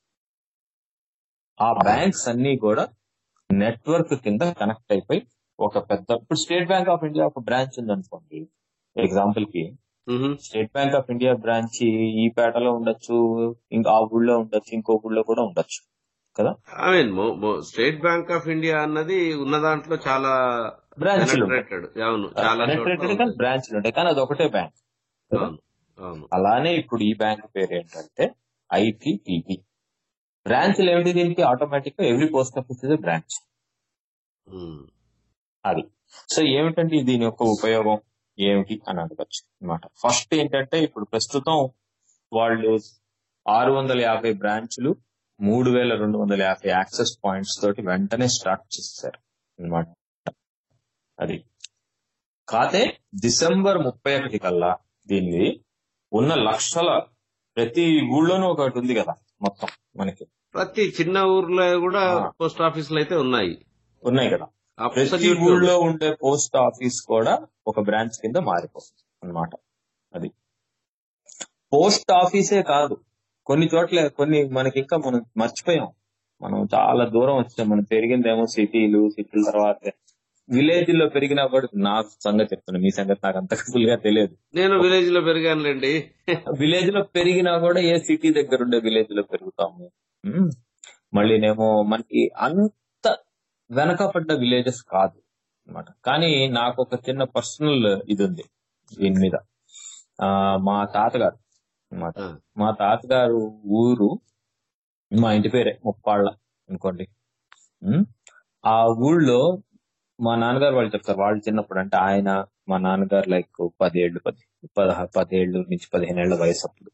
ఆ బ్యాంక్స్ అన్ని కూడా నెట్వర్క్ కింద కనెక్ట్ అయిపోయి ఒక పెద్ద ఇప్పుడు స్టేట్ బ్యాంక్ ఆఫ్ ఇండియా ఒక బ్రాంచ్ ఉంది అనుకోండి ఎగ్జాంపుల్ కి మ్హూ. State bank of India branch ఈ పేటలో ఉండొచ్చు ఇంకా ఆ ఊళ్ళో ఉండొచ్చు ఇంకో ఊళ్ళో కూడా ఉండొచ్చు కదా I mean state bank of India అన్నది ఉన్న దాంట్లో చాలా బ్రాంచ్లు ఉంటాయి penetrated. అవును చాలా చోట్ల పెనట్రేటెడ్ కానీ ఉంది. బ్రాంచ్లు ఉంటాయి కానీ అది ఒకటే బ్యాంక్ అవును అవును అలానే ఇప్పుడు ఈ బ్యాంక్ పేరు ఏంటంటే ఐపీపీబీ బ్రాంచ్లు ఏమిటి దీనికి ఆటోమేటిక్ గా every post office is branch మ్. అది సో ఏమిటంటే దీని యొక్క ఉపయోగం ఏమిటి అని అడగచ్చు అనమాట ఫస్ట్ ఏంటంటే ఇప్పుడు ప్రస్తుతం వాళ్ళు ఆరు వందల యాభై బ్రాంచ్లు మూడు వేల రెండు వందల యాభై యాక్సెస్ పాయింట్స్ తోటి వెంటనే స్టార్ట్ చేశారు అనమాట అది కాతే డిసెంబర్ ముప్పై ఒకటి కల్లా దీన్ని ఉన్న లక్షల ప్రతి ఊళ్ళోనూ ఒకటి ఉంది కదా మొత్తం మనకి ప్రతి చిన్న ఊర్లో కూడా ఆ. పోస్ట్ ఆఫీసులు అయితే ఉన్నాయి ఉన్నాయి కదా ప్రతి Absolutely ఊళ్ళో ఉండే పోస్ట్ ఆఫీస్ కూడా ఒక బ్రాంచ్ కింద మారిపోతుంది అన్నమాట అది పోస్ట్ ఆఫీసే కాదు కొన్ని చోట్ల కొన్ని మనకి ఇంకా మనం మర్చిపోయాం మనం చాలా దూరం వచ్చాం మనం పెరిగిందేమో సిటీలు సిటీల తర్వాత విలేజ్ లో పెరిగినా కూడా నాకు సంగతి చెప్తున్నా మీ సంగతి నాకు అంత ఫుల్ గా తెలియదు నేను విలేజ్ లో పెరిగానులేండి విలేజ్ లో పెరిగినా కూడా ఏ సిటీ దగ్గర ఉండే విలేజ్ లో పెరుగుతాము ఉమ్. మళ్ళీనేమో మనకి అంత వెనకపడ్డ విలేజెస్ కాదు అన్నమాట కానీ నాకు ఒక చిన్న పర్సనల్ ఇది ఉంది దీని మీద ఆ మా తాతగారు అన్నమాట ఆ. మా తాతగారు ఊరు మా ఇంటి పేరే ముప్పాళ్ళ అనుకోండి ఉమ్. ఆ ఊళ్ళో మా నాన్నగారు వాళ్ళు చెప్తారు వాళ్ళు చిన్నప్పుడు అంటే ఆయన మా నాన్నగారు లైక్ పదేళ్ళు పది పదహ పదేళ్ళు నుంచి పదిహేను ఏళ్ల వయసు అప్పుడు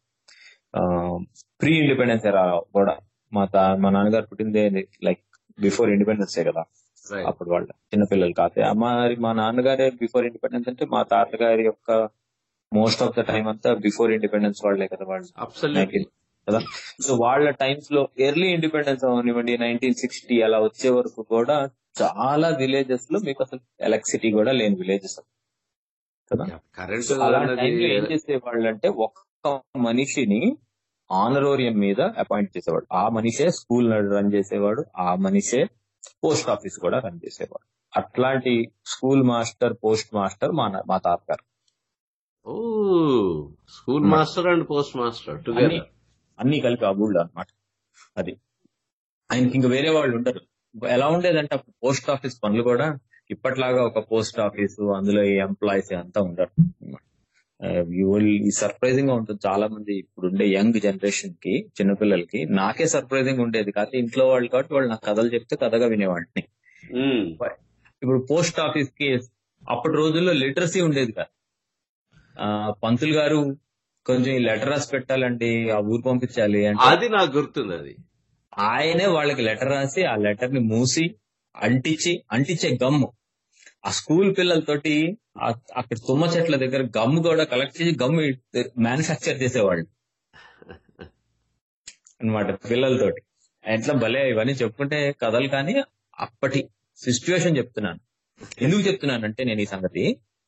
ప్రీ ఇండిపెండెన్స్ ఎరా కూడా మా తా మా నాన్నగారు పుట్టిందే లైక్ బిఫోర్ ఇండిపెండెన్స్ కదా Right. అప్పుడు వాళ్ళ చిన్నపిల్లలు కాతే మరి మా నాన్నగారే బిఫోర్ ఇండిపెండెన్స్ అంటే మా తాతగారి యొక్క మోస్ట్ ఆఫ్ ద టైం అంతా బిఫోర్ ఇండిపెండెన్స్ వాళ్ళే కదా వాళ్ళు అబ్సల్యూట్లీ కదా సో వాళ్ళ టైమ్స్ లో ఎర్లీ ఇండిపెండెన్స్ అవనివ్వండి నైన్టీన్ సిక్స్టీ అలా వచ్చే వరకు కూడా చాలా విలేజెస్ లో మీకు అసలు ఎలక్ట్రిసిటీ కూడా లేని విలేజెస్ కదా కరెంట్ సో అలా అన్నది టైంలో ఏం చేసేవాళ్ళు అంటే ఒక్క మనిషిని ఆనరోరియం మీద అపాయింట్ చేసేవాడు ఆ మనిషే స్కూల్ రన్ చేసేవాడు ఆ మనిషే పోస్ట్ ఆఫీస్ కూడా రన్ చేసేవాడు అట్లాంటి స్కూల్ మాస్టర్ పోస్ట్ మాస్టర్ మా నా- మా తాతగారు ఓ school master and post master అన్ని టుగెదర్ అన్ని కలిపి ఆ ఊళ్ళో అనమాట అది ఆయనకి ఇంకా వేరే వాళ్ళు ఉండరు ఎలా ఉండేదంటే అప్పుడు పోస్ట్ ఆఫీస్ పనులు కూడా ఇప్పట్లాగా ఒక పోస్ట్ ఆఫీస్ అందులో ఈ ఎంప్లాయీస్ అంతా ఉండరు సర్ప్రైజింగ్ గా ఉంటుంది చాలా మంది ఇప్పుడు ఉండే యంగ్ జనరేషన్ కి చిన్నపిల్లలకి నాకే సర్ప్రైజింగ్ ఉండేది కాదు ఇంట్లో వాళ్ళు కాబట్టి వాళ్ళు నాకు కథలు చెప్తే కథగా వినేవాడిని ఇప్పుడు పోస్ట్ ఆఫీస్ కి అప్పటి రోజుల్లో లిటరసీ ఉండేది కాదు ఆ, పంతులు గారు కొంచెం ఈ లెటర్ రాసి పెట్టాలండి ఆ ఊరు పంపించాలి అంటే అది నాకు గుర్తుంది అది ఆయనే వాళ్ళకి లెటర్ రాసి ఆ లెటర్ ని మూసి అంటించి అంటించే గమ్ము ఆ స్కూల్ పిల్లలతోటి ఆ- అక్కడ తుమ్మ చెట్ల దగ్గర గమ్ము కూడా కలెక్ట్ చేసి గమ్ము మ్యానుఫ్యాక్చర్ చేసేవాళ్ళు అన్నమాట పిల్లలతోటి ఎట్లా భలే ఇవన్నీ చెప్పుకుంటే కథలు కానీ అప్పటి సిచ్యువేషన్ చెప్తున్నాను ఎందుకు చెప్తున్నానంటే నేను ఈ సంగతి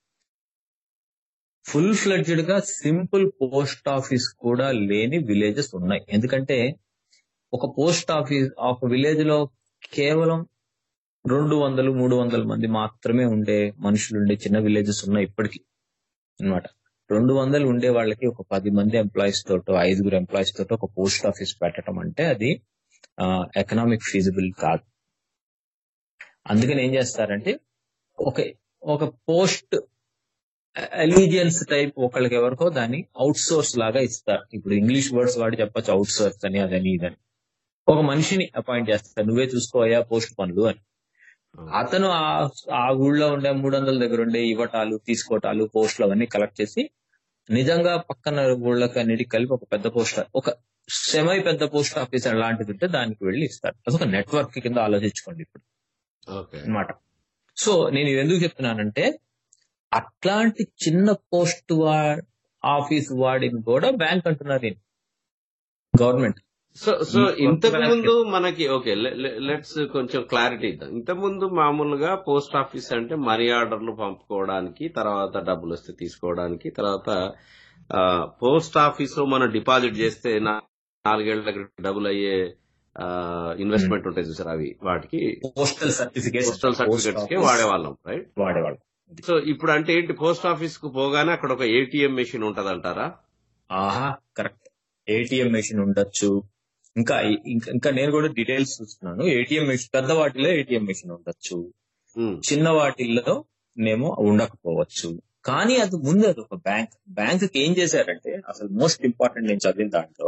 ఫుల్ ఫ్లెడ్జ్డ్ గా సింపుల్ పోస్ట్ ఆఫీస్ కూడా లేని విలేజెస్ ఉన్నాయి ఎందుకంటే ఒక పోస్ట్ ఆఫీస్ ఒక విలేజ్ లో కేవలం రెండు వందలు మూడు వందల మంది మాత్రమే ఉండే మనుషులు ఉండే చిన్న విలేజెస్ ఉన్నాయి ఇప్పటికీ అన్నమాట రెండు వందలు ఉండే వాళ్ళకి ఒక పది మంది ఎంప్లాయీస్ తోటో ఐదుగురు ఎంప్లాయీస్ తోటో ఒక పోస్ట్ ఆఫీస్ పెట్టడం అంటే అది ఎకనామిక్ ఫీజిబుల్ కాదు అందుకని ఏం చేస్తారంటే ఒక ఒక పోస్ట్ అలీజియన్స్ టైప్ ఒకళ్ళకి ఎవరికో దాన్ని అవుట్ సోర్స్ లాగా ఇస్తారు ఇప్పుడు ఇంగ్లీష్ వర్డ్స్ వాడి చెప్పొచ్చు అవుట్ సోర్స్ అని అదని ఇదని ఒక మనిషిని అపాయింట్ చేస్తారు నువ్వే చూసుకోవయా పోస్ట్ పనులు అని అతను ఆ ఆ ఊళ్ళో ఉండే మూడు వందల దగ్గర ఉండే ఇవ్వటాలు తీసుకోవటాలు పోస్టులు అవన్నీ కలెక్ట్ చేసి నిజంగా పక్కన ఊళ్ళకి అన్నిటికి కలిపి ఒక పెద్ద పోస్ట్ ఒక సెమై పెద్ద పోస్ట్ ఆఫీస్ అలాంటిది ఉంటే దానికి వెళ్ళి ఇస్తారు అదొక నెట్వర్క్ కింద ఆలోచించుకోండి ఇప్పుడు ఓకే అన్నమాట సో నేను ఇది ఎందుకు చెప్తున్నానంటే అట్లాంటి చిన్న పోస్ట్ వా ఆఫీస్ వాడిని కూడా బ్యాంక్ అంటున్నారు నేను గవర్నమెంట్ సో సో ఈ ఇంతకు కొత్త ముందు మనకి ఓకే లెట్స్ కొంచెం క్లారిటీ ఇద్దాం ఇంతకు ముందు మామూలుగా పోస్ట్ ఆఫీస్ అంటే మనీ ఆర్డర్లు పంపుకోవడానికి తర్వాత డబ్బులు వస్తే తీసుకోవడానికి తర్వాత పోస్ట్ ఆఫీస్ లో మనం డిపాజిట్ చేస్తే నా- నాలుగేళ్ల దగ్గర డబ్బులు అయ్యే ఇన్వెస్ట్మెంట్ ఉంటాయి చూసారు అవి వాటికి పోస్టల్ సర్టిఫికేట్స్ పోస్టల్ సర్టిఫికెట్స్ కి వాడేవాళ్ళం రైట్ వాడేవాళ్ళు సో ఇప్పుడు అంటే ఏంటి పోస్ట్ ఆఫీస్ కు పోగానే అక్కడ ఒక ఏటీఎం మెషిన్ ఉంటదంటారా ఆహా కరెక్ట్ ఏటీఎం మెషిన్ ఉండొచ్చు ఇంకా ఇంకా ఇంకా నేను కూడా డీటెయిల్స్ చూస్తున్నాను ఏటీఎం మెషిన్ పెద్ద వాటిలో ఏటీఎం మెషిన్ ఉండొచ్చు ఉమ్, చిన్న వాటిల్లో నేమో ఉండకపోవచ్చు కానీ అది ముందు అది ఒక బ్యాంక్ బ్యాంక్ కి ఏం చేశారంటే అసలు మోస్ట్ ఇంపార్టెంట్ నేను చదివిన దాంట్లో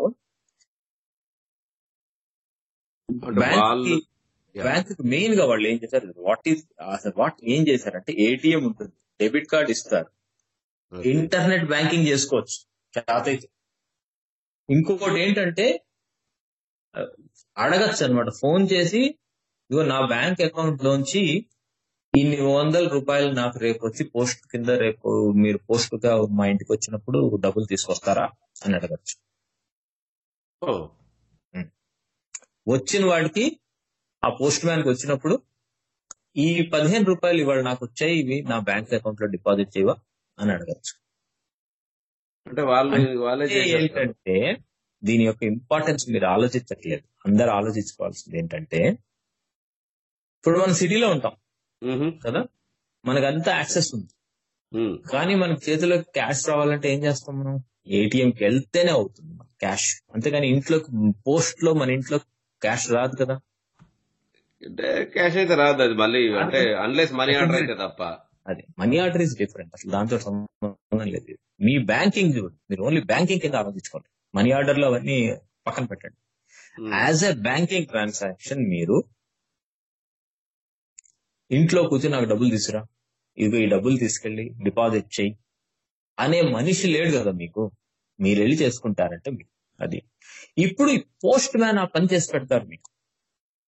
అంటే బ్యాంక్ వాళ్ళు బ్యాంక్ మెయిన్ గా వాళ్ళు ఏం చేశారు వాట్ ఈస్ అసలు వాట్ ఏం చేశారంటే ఏటీఎం ఉంటుంది డెబిట్ కార్డ్ ఇస్తారు Okay. ఇంటర్నెట్ బ్యాంకింగ్ చేసుకోవచ్చు చేతైతే ఇంకొకటి ఏంటంటే ఆ, అడగచ్చు అనమాట ఫోన్ చేసి ఇదిగో నా బ్యాంక్ అకౌంట్ లోంచి ఇన్ని వందల రూపాయలు నాకు రేపు వచ్చి పోస్ట్ కింద రేపు మీరు పోస్ట్ గా మా ఇంటికి వచ్చినప్పుడు డబ్బులు తీసుకొస్తారా అని అడగచ్చు ఓ, వచ్చిన వాడికి ఆ పోస్ట్ మ్యాన్ కి వచ్చినప్పుడు ఈ పదిహేను రూపాయలు ఇవాళ నాకు వచ్చాయి ఇవి నా బ్యాంక్ అకౌంట్ లో డిపాజిట్ చేయవా అని అడగచ్చు అంటే వాళ్ళు వాళ్ళే అంటే చేసేస్తారు ఏంటంటే దీని యొక్క ఇంపార్టెన్స్ మీరు ఆలోచించట్లేదు అందరు ఆలోచించుకోవాల్సింది ఏంటంటే ఇప్పుడు మనం సిటీలో ఉంటాం మ్హూ. కదా మనకంతా యాక్సెస్ ఉంది ఉమ్, కానీ మనకి చేతిలో క్యాష్ రావాలంటే ఏం చేస్తాం మనం ఏటీఎం కి వెళ్తేనే అవుతుంది మన క్యాష్ అంతేగాని ఇంట్లో పోస్ట్ లో మన ఇంట్లో క్యాష్ రాదు కదా అంటే క్యాష్ అయితే రాదు అది మళ్ళీ అంటే అన్లెస్ మనీ ఆర్డర్ అయితే తప్ప అది మనీ ఆర్డర్ ఇస్ డిఫరెంట్ అసలు దాంతో సంబంధం లేదు మీ బ్యాంకింగ్ చూడండి మీరు ఓన్లీ బ్యాంకింగ్ కింద ఆలోచించుకోండి మనీ ఆర్డర్ లో అవన్నీ పక్కన పెట్టండి um, as a banking transaction మీరు ఇంట్లో కూర్చొని నాకు డబ్బులు తీసురా ఇదిగో ఈ డబ్బులు తీసుకెళ్లి డిపాజిట్ చేయి అనే మనిషి లేడు కదా మీకు మీరు వెళ్ళి చేసుకుంటారంటే మీకు అది ఇప్పుడు ఈ పోస్ట్ మ్యాన్ ఆ పని చేసి పెడతారు మీకు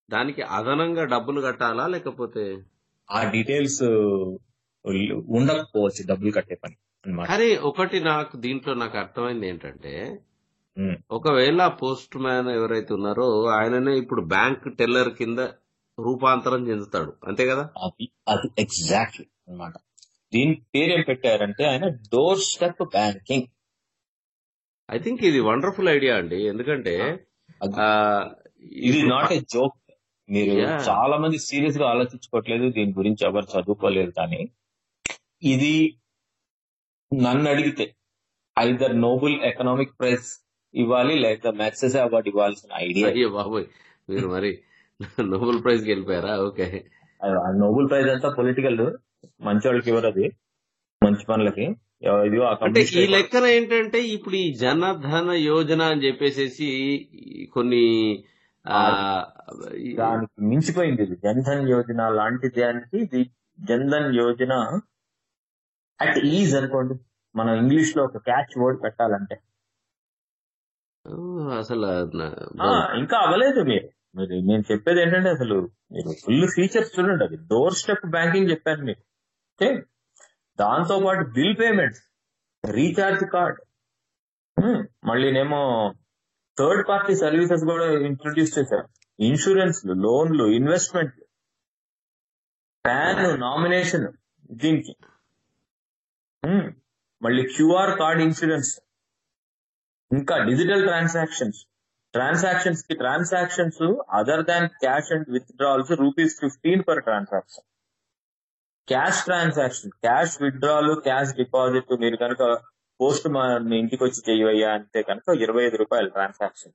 దానికి అదనంగా డబ్బులు కట్టాలా లేకపోతే ఆ డీటెయిల్స్ ఉండకపోవచ్చు డబ్బులు కట్టే పని అన్నమాట కానీ ఒకటి నాకు దీంట్లో నాకు అర్థమైంది ఏంటంటే ఉమ్. ఒకవేళ పోస్ట్ మ్యాన్ ఎవరైతే ఉన్నారో ఆయననే ఇప్పుడు బ్యాంక్ టెల్లర్ కింద రూపాంతరం చెందుతాడు అంతే కదా అది అది ఎగ్జాక్ట్లీ అన్నమాట దీని పేరు ఏం పెట్టారంటే ఆయన door step banking I think ఇది వండర్ఫుల్ ఐడియా అండి ఎందుకంటే ఆ, ఇది నాట్ ఏ జోక్ మీరు Yeah. చాలా మంది సీరియస్ గా ఆలోచించుకోవట్లేదు దీని గురించి ఎవరు చదువుకోలేదు కానీ ఇది నన్ను అడిగితే ఐదర్ నోబుల్ ఎకనామిక్ ప్రైజ్ ఇవ్వాలి లేక మ్యాక్సెస్ అవార్డు ఇవ్వాల్సిన ఐడియా అయ్యో బాబోయ్ మీరు మరి నోబెల్ ప్రైజ్ కి వెళ్ళిపోయారా ఓకే నోబెల్ ప్రైజ్ అంతా పొలిటికల్ మంచి వాళ్ళకి ఇవ్వరు అది మంచి పనులకి ఎవ- ఇదిగో ఆ అంటే ఈ కమ్యూనిస్ట్ లెక్కన ఏంటంటే ఇప్పుడు ఈ జనధన యోజన అని చెప్పేసి కొన్ని ఆ, ఈ- దానికి మించిపోయింది ఇది జన్ధన్ యోజన లాంటి దానికి ఇది జన్ధన్ యోజన అట్ ఈజ్ అనుకోండి మనం ఇంగ్లీష్ లో ఒక క్యాచ్ వర్డ్ పెట్టాలంటే ఓ, అసలు ఆ, ఇంకా అవ్వలేదు మీరు మీరు నేను చెప్పేది ఏంటంటే అసలు మీరు ఫుల్ ఫీచర్స్ చూడండి అది డోర్ స్టెప్ బ్యాంకింగ్ చెప్పాను మీకు ఓకే దాంతో పాటు బిల్ పేమెంట్స్ రీఛార్జ్ కార్డ్ మళ్ళీనేమో థర్డ్ పార్టీ సర్వీసెస్ కూడా ఇంట్రొడ్యూస్ చేశారు ఇన్సూరెన్స్ లోన్లు ఇన్వెస్ట్మెంట్ ప్యాన్ నామినేషన్ దీనికి ఉమ్, మళ్ళీ క్యూఆర్ కార్డ్ ఇన్సూరెన్స్ ఇంకా డిజిటల్ ట్రాన్సాక్షన్స్ ట్రాన్సాక్షన్స్ కి transactions other than cash and withdrawals rupees fifteen per transaction cash transaction cash withdrawal cash deposit మీరు కనుక post మన ఇంటికి వచ్చి చేయవయ్యా అంటే కనుక ఇరవై ఐదు రూపాయలు ట్రాన్సాక్షన్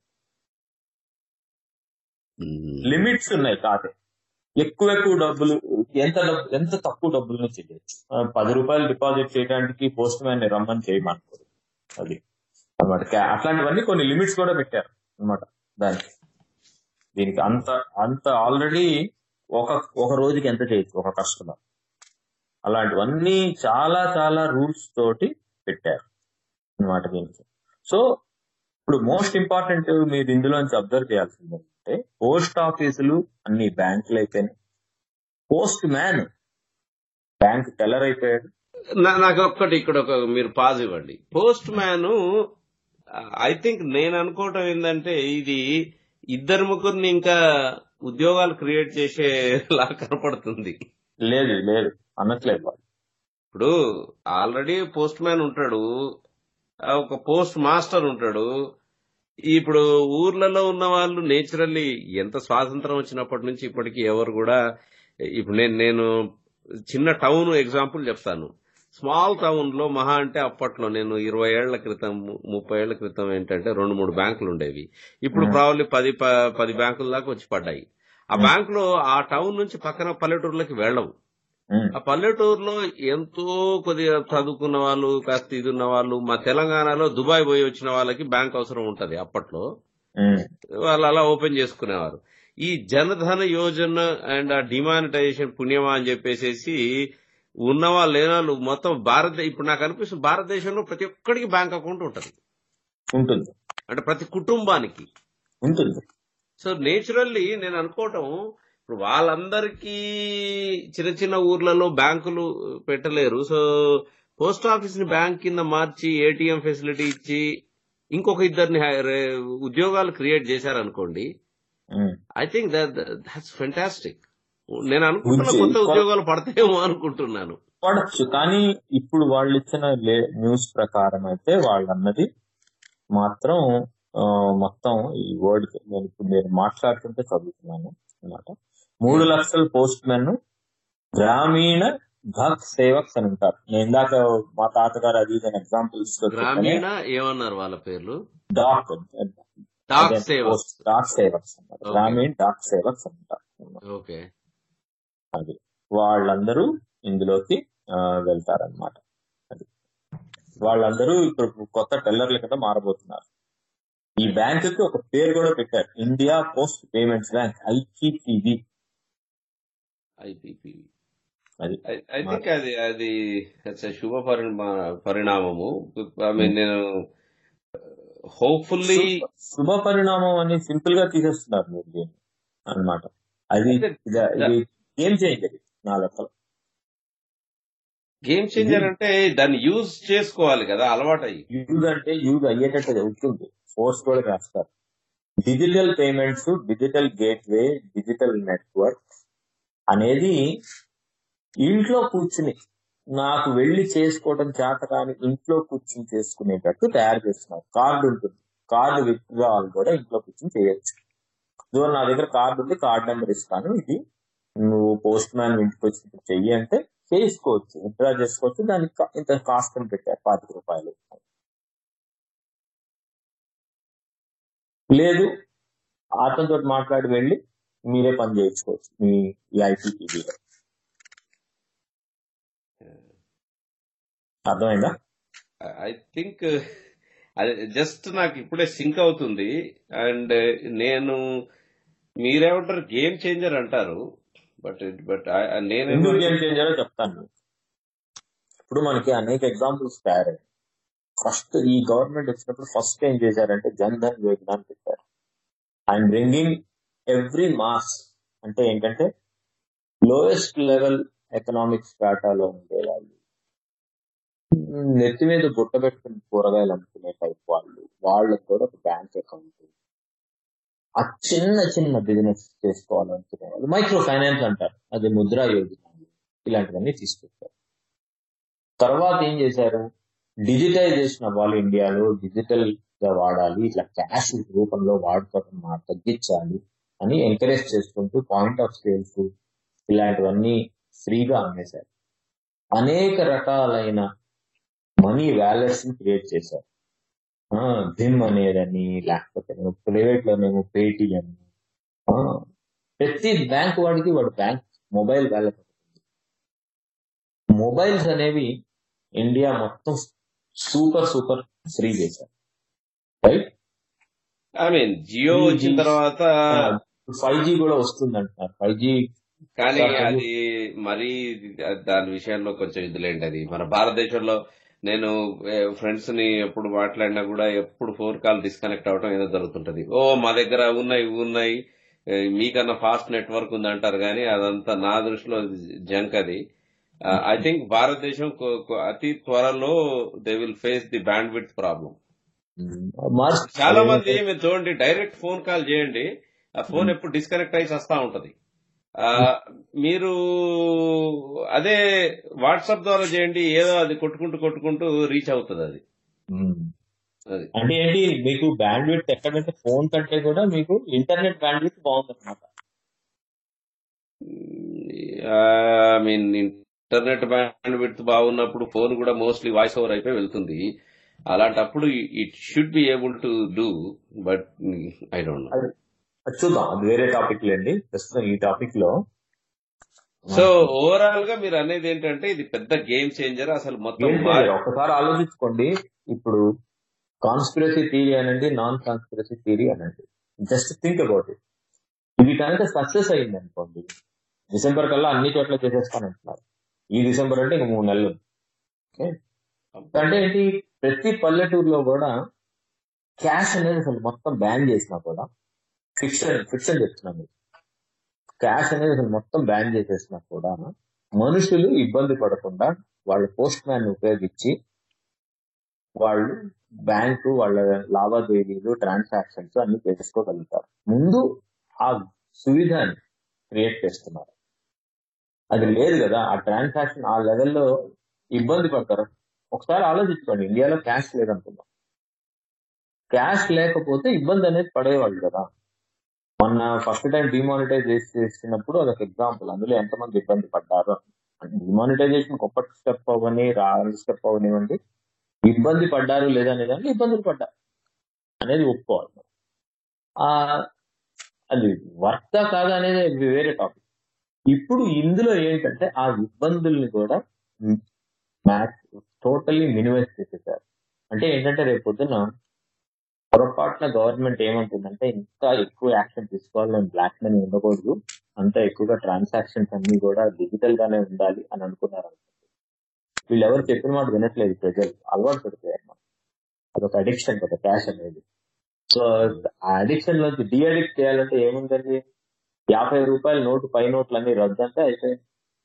లిమిట్స్ ఉన్నాయి కాదు ఎక్కువ ఎక్కువ డబ్బులు ఎంత డబ్బు ఎంత తక్కువ డబ్బులను చేయొచ్చు ఆ, పది రూపాయలు డిపాజిట్ చేయడానికి పోస్ట్ మ్యాన్ రమ్మని చేయమనుకోరు అది అనమాట అట్లాంటివన్నీ కొన్ని లిమిట్స్ కూడా పెట్టారు అనమాట దానికి దీనికి అంత అంత ఆల్రెడీ ఒక ఒక రోజుకి ఎంత చేయొచ్చు ఒక కస్టమర్ అలాంటివన్నీ చాలా చాలా రూల్స్ తోటి పెట్టారు అనమాట దీనికి సో ఇప్పుడు మోస్ట్ ఇంపార్టెంట్ మీరు ఇందులోంచి అబ్జర్వ్ చేయాల్సింది ఏంటంటే పోస్ట్ ఆఫీసులు అన్ని బ్యాంకులు అయిపోయినాయి పోస్ట్ మ్యాన్ బ్యాంక్ టెల్లర్ అయిపోయాడు నా- నాకు ఒక్కటి ఇక్కడ ఒక మీరు పాజ్ ఇవ్వండి పోస్ట్ మ్యాన్ ఐ థింక్ నేను అనుకోవటం ఏంటంటే ఇది ఇద్దరు ముగ్గురిని ఇంకా ఉద్యోగాలు క్రియేట్ చేసేలా కనపడుతుంది లేదు లేదు అనట్లేదు వాళ్ళు. ఇప్పుడు ఆల్రెడీ పోస్ట్ మ్యాన్ ఉంటాడు ఆ, ఒక పోస్ట్ మాస్టర్ ఉంటాడు ఇప్పుడు ఊర్లలో ఉన్న వాళ్ళు నేచురల్లీ ఎంత స్వాతంత్రం వచ్చినప్పటి నుంచి ఇప్పటికి ఎవరు కూడా ఇప్పుడు నేను నేను చిన్న టౌన్ ఎగ్జాంపుల్ చెప్తాను స్మాల్ టౌన్ లో మహా అంటే అప్పట్లో నేను ఇరవై ఏళ్ల క్రితం ము- ముప్పై ఏళ్ల క్రితం ఏంటంటే రెండు మూడు బ్యాంకులు ఉండేవి ఇప్పుడు ప్రాబ్లీ పది ప- పది బ్యాంకుల దాకా వచ్చి పడ్డాయి ఆ బ్యాంకులో ఆ టౌన్ నుంచి పక్కన పల్లెటూర్లకి వెళ్ళవు ఉమ్, ఆ పల్లెటూరులో ఎంతో కొద్దిగా చదువుకున్న వాళ్ళు కాస్త ఇది ఉన్న వాళ్ళు మా తెలంగాణలో దుబాయ్ పోయి వచ్చిన వాళ్ళకి బ్యాంక్ అవసరం ఉంటది అప్పట్లో ఉమ్, వాళ్ళు అలా ఓపెన్ చేసుకునేవారు ఈ జనధన యోజన అండ్ ఆ డిమానిటైజేషన్ పుణ్యమా అని చెప్పేసి ఉన్న వాళ్ళు లేని వాళ్ళు మొత్తం భారత ఇప్పుడు నాకు అనిపిస్తుంది భారతదేశంలో ప్రతి ఒక్కడికి బ్యాంక్ అకౌంట్ ఉంటది ఉంటుంది అంటే ప్రతి కుటుంబానికి ఉంటుంది సో నేచురల్లీ నేను అనుకోవటం ఇప్పుడు వాళ్ళందరికీ చిన్న చిన్న ఊర్లలో బ్యాంకులు పెట్టలేరు సో పోస్ట్ ఆఫీస్ ని బ్యాంక్ కింద మార్చి ఏటీఎం ఫెసిలిటీ ఇచ్చి ఇంకొక ఇద్దరిని హై- ఉద్యోగాలు క్రియేట్ చేశారనుకోండి um. I think that's fantastic నేను అనుకుంటున్న ఉద్యోగ- కొత్త ఉద్యోగాలు పడతాయేమో అనుకుంటున్నాను పడచ్చు కానీ ఇప్పుడు వాళ్ళు ఇచ్చిన లే- న్యూస్ ప్రకారం అయితే వాళ్ళు అన్నది మాత్రం ఆ, మొత్తం ఈ వర్డ్ నేను ఇప్పుడు నేను మాట్లాడుతుంటే చదువుతున్నాను అన్నమాట మూడు లక్షల పోస్ట్ మెన్ గ్రామీణ ఢాక్ సేవక్స్ అని ఉంటారు నేను ఇందాక మా తాతగారు అది ఇది ఎగ్జాంపుల్స్ గ్రామీణ ఏమన్నారు వాళ్ళ పేర్లు డాక్ డాక్ సేవక్స్ డాక్ సేవక్స్ అన్నారు Okay. గ్రామీణ డాక్ సేవక్స్ అంటారు ఓకే అది వాళ్ళందరూ ఇందులోకి ఆ, వెళ్తారన్నమాట అది వాళ్ళందరూ ఇప్పుడు కొత్త టెల్లర్ల కింద మారబోతున్నారు ఈ బ్యాంక్ కి ఒక పేరు కూడా పెట్టారు India post payments bank IPPB IPP అది ఐ థింక్ అది అది it's a శుభ పరిణా పరిణామము ఐ మీన్ నేను హోప్ఫుల్లీ శుభ- శుభ పరిణామం అని సింపుల్ గా తీసేస్తున్నారు మీరు దీన్ని అన్నమాట అది అయితే ఇది ఇది గేమ్ చేంజర్ నా లెక్కలో గేమ్ ఇది చేంజర్ అంటే దాన్ని యూజ్ చేసుకోవాలి కదా అలవాటు అయ్యి యూజ్ అంటే యూజ్ అయ్యేటట్టు అవుతుంది ఫోర్స్ కూడా చేస్తారు digital payments digital gateway digital network అనేది ఇంట్లో కూర్చుని నాకు వెళ్లి చేసుకోవడం చేత కానీ ఇంట్లో కూర్చుని చేసుకునేటట్టు తయారు చేస్తున్నారు కార్డు ఉంటుంది కార్డు విత్డ్రాల్ కూడా ఇంట్లో కూర్చుని చేయొచ్చు ఇదిగో నా దగ్గర కార్డు ఉంది కార్డు నెంబర్ ఇస్తాను ఇది నువ్వు పోస్ట్ మ్యాన్ ఇంటికి వచ్చినప్పుడు చెయ్యి అంటే చేసుకోవచ్చు విత్డ్రా చేసుకోవచ్చు దానికి కా- ఇంత కాస్ట్ అని పెట్టారు పాతిక రూపాయలు లేదు అతనితో మాట్లాడి వెళ్ళి మీరే పని చేయించుకోవచ్చు మీ ఈ ఐపీటీవీలో అర్థమైందా ఐ థింక్ అది జస్ట్ నాకు ఇప్పుడే సింక్ అవుతుంది అండ్ నేను మీరేమంటారు గేమ్ చేంజర్ అంటారు బట్ బట్ నేనేమో ఎందుకు గేమ్ చేంజరో చెప్తాను ఇప్పుడు మనకి అనేక ఎగ్జాంపుల్స్ తయారయ్యాయి ఫస్ట్ ఈ గవర్నమెంట్ వచ్చినప్పుడు ఫస్ట్ ఏం చేశారంటే జన్ ధన్ యోజన అని పెట్టారు అండ్ బ్రింగింగ్ ఎవ్రీ మాస్ అంటే ఏంటంటే లోయెస్ట్ లెవెల్ ఎకనామిక్ స్టాటాలో ఉండే వాళ్ళు నెత్తి మీద గుట్ట పెట్టుకుని కూరగాయలు అమ్ముకునే టైప్ వాళ్ళు వాళ్ళకి కూడా ఒక బ్యాంక్ అకౌంట్ ఆ చిన్న చిన్న బిజినెస్ చేసుకోవాలనుకునే వాళ్ళు మైక్రో ఫైనాన్స్ అంటారు అది ముద్రా యోజన ఇలాంటివన్నీ తీసుకొచ్చారు తర్వాత ఏం చేశారు డిజిటైజేషన్ అవ్వాలి ఇండియాలో డిజిటల్ గా వాడాలి ఇట్లా క్యాష్ రూపంలో వాడుకోవడం మా తగ్గించాలి అని ఎంకరేజ్ చేసుకుంటూ పాయింట్ ఆఫ్ సేల్స్ ఇలాంటివన్నీ ఫ్రీగా అమ్మేశారు అనేక రకాలైన మనీ వ్యాలెట్స్ ని క్రియేట్ చేశారు ఆ, భిమ్ అనేదని లేకపోతే ప్రైవేట్ లోనేమో పేటిఎం ప్రతి బ్యాంక్ వాడికి వాడు బ్యాంక్ మొబైల్ వ్యాలెట్ మొబైల్స్ అనేవి ఇండియా మొత్తం సూపర్ సూపర్ ఫ్రీ చేశారు రైట్ ఐ మీన్ జియో వచ్చిన తర్వాత ఫైవ్ జీ కూడా వస్తుంది అంటున్నారు ఫైవ్ జీ కానీ అది మరీ దాని విషయంలో కొంచెం ఇదిలేండి అది మన భారతదేశంలో నేను ఫ్రెండ్స్ ని ఎప్పుడు మాట్లాడినా కూడా ఎప్పుడు ఫోన్ కాల్ డిస్కనెక్ట్ అవడం ఏదో జరుగుతుంటది ఓ మా దగ్గర ఉన్నాయి ఇవి ఉన్నాయి ఏ, మీకన్నా ఫాస్ట్ నెట్వర్క్ ఉంది అంటారు కానీ అదంతా నా దృష్టిలో జంక్ అది ఐ థింక్ భారతదేశం కొ- కొ- అతి త్వరలో they will face the bandwidth problem చాలా మంది మీరు చూడండి డైరెక్ట్ ఫోన్ కాల్ చేయండి ఆ ఫోన్ ఎప్పుడు డిస్కనెక్ట్ అయి వస్తా ఉంటది ఆ, మీరు అదే వాట్సాప్ ద్వారా చేయండి ఏదో అది కొట్టుకుంటూ కొట్టుకుంటూ రీచ్ అవుతుంది అది అది అంటే ఏంటి మీకు బ్యాండ్ విత్ ఎక్కడంటే ఫోన్ కంటే కూడా మీకు ఇంటర్నెట్ బ్యాండ్ విత్ బాగుంది అనమాట I mean internet bandwidth బాగున్నప్పుడు ఫోన్ కూడా మోస్ట్లీ వాయిస్ ఓవర్ అయిపోయి వెళ్తుంది అలాంటప్పుడు it should be able to do but I don't know అది అది చూద్దాం అది వేరే టాపిక్ లేండి ప్రస్తుతం ఈ టాపిక్ లో సో ఓవరాల్ గా మీరు అనేది ఏంటంటే ఇది పెద్ద గేమ్ చేంజర్ అసలు మొత్తం ఏం మారి- చేయాలి ఒకసారి ఆలోచించుకోండి ఇప్పుడు కాన్స్పిరసీ థియరీ అనండి నాన్ కాన్స్పిరసీ థియరీ అనండి జస్ట్ థింక్ అబౌట్ ఇట్ ఇది కనుక సక్సెస్ అయింది అనుకోండి డిసెంబర్ కల్లా అన్ని చోట్ల చేసేస్తానంటున్నారు ఈ డిసెంబర్ అంటే ఇంక మూడు నెలలు ఓకే అంటే ఏంటి ప్రతి పల్లెటూరులో కూడా క్యాష్ అనేది అసలు మొత్తం బ్యాన్ చేసినా కూడా ఫిక్షన్ ఫిక్షన్ చెప్తున్నాను మీకు. క్యాష్ అనేది అసలు మొత్తం బ్యాన్ చేసేసినా కూడా మనుషులు ఇబ్బంది పడకుండా వాళ్ళ పోస్ట్ మ్యాన్ ఉపయోగించి వాళ్ళు బ్యాంకు వాళ్ళ లావాదేవీలు ట్రాన్సాక్షన్స్ అన్ని చేసుకోగలుగుతారు ముందు ఆ సువిధాన్ని క్రియేట్ చేస్తున్నారు అది లేదు కదా ఆ ట్రాన్సాక్షన్ ఆ లెవెల్లో ఇబ్బంది పడతారు ఒకసారి ఆలోచించుకోండి ఇండియాలో క్యాష్ లేదనుకుందాం క్యాష్ లేకపోతే ఇబ్బంది అనేది పడేవాళ్ళు కదా మొన్న ఫస్ట్ టైం డిమానిటైజ్ చేసినప్పుడు అదొక ఎగ్జాంపుల్ అందులో ఎంతమంది ఇబ్బంది పడ్డారు డిమానిటైజేషన్ గొప్ప స్టెప్ అవని రాని స్టెప్ అవనివ్వండి ఇబ్బంది పడ్డారు లేదా అనే దాన్ని ఇబ్బందులు పడ్డారు అనేది ఒప్పుకోవాలి మనం. ఆ అది వర్త కాదా అనేది వేరే టాపిక్ ఇప్పుడు ఇందులో ఏంటంటే ఆ ఇబ్బందుల్ని కూడా టోటల్లీ మినిమైజ్ చేసేసారు అంటే ఏంటంటే రేపు పొద్దున పొరపాటున గవర్నమెంట్ ఏమంటుందంటే ఇంకా ఎక్కువ యాక్షన్ తీసుకోవాలని బ్లాక్ మనీ ఉండకూడదు అంతా ఎక్కువగా ట్రాన్సాక్షన్స్ అన్ని కూడా డిజిటల్ గానే ఉండాలి అని అనుకున్నారు వీళ్ళు ఎవరు చెప్పిన మాట వినట్లేదు ప్రజలు అలవాటు పడిపోయారు మనం. అదొక అడిక్షన్ కదా క్యాష్ అనేది సో ఆ అడిక్షన్ నుంచి డి అడిక్ట్ చేయాలంటే ఏముందండి యాభై రూపాయల నోటు పై నోట్లు అన్ని రద్దు అంటే అయిపోయింది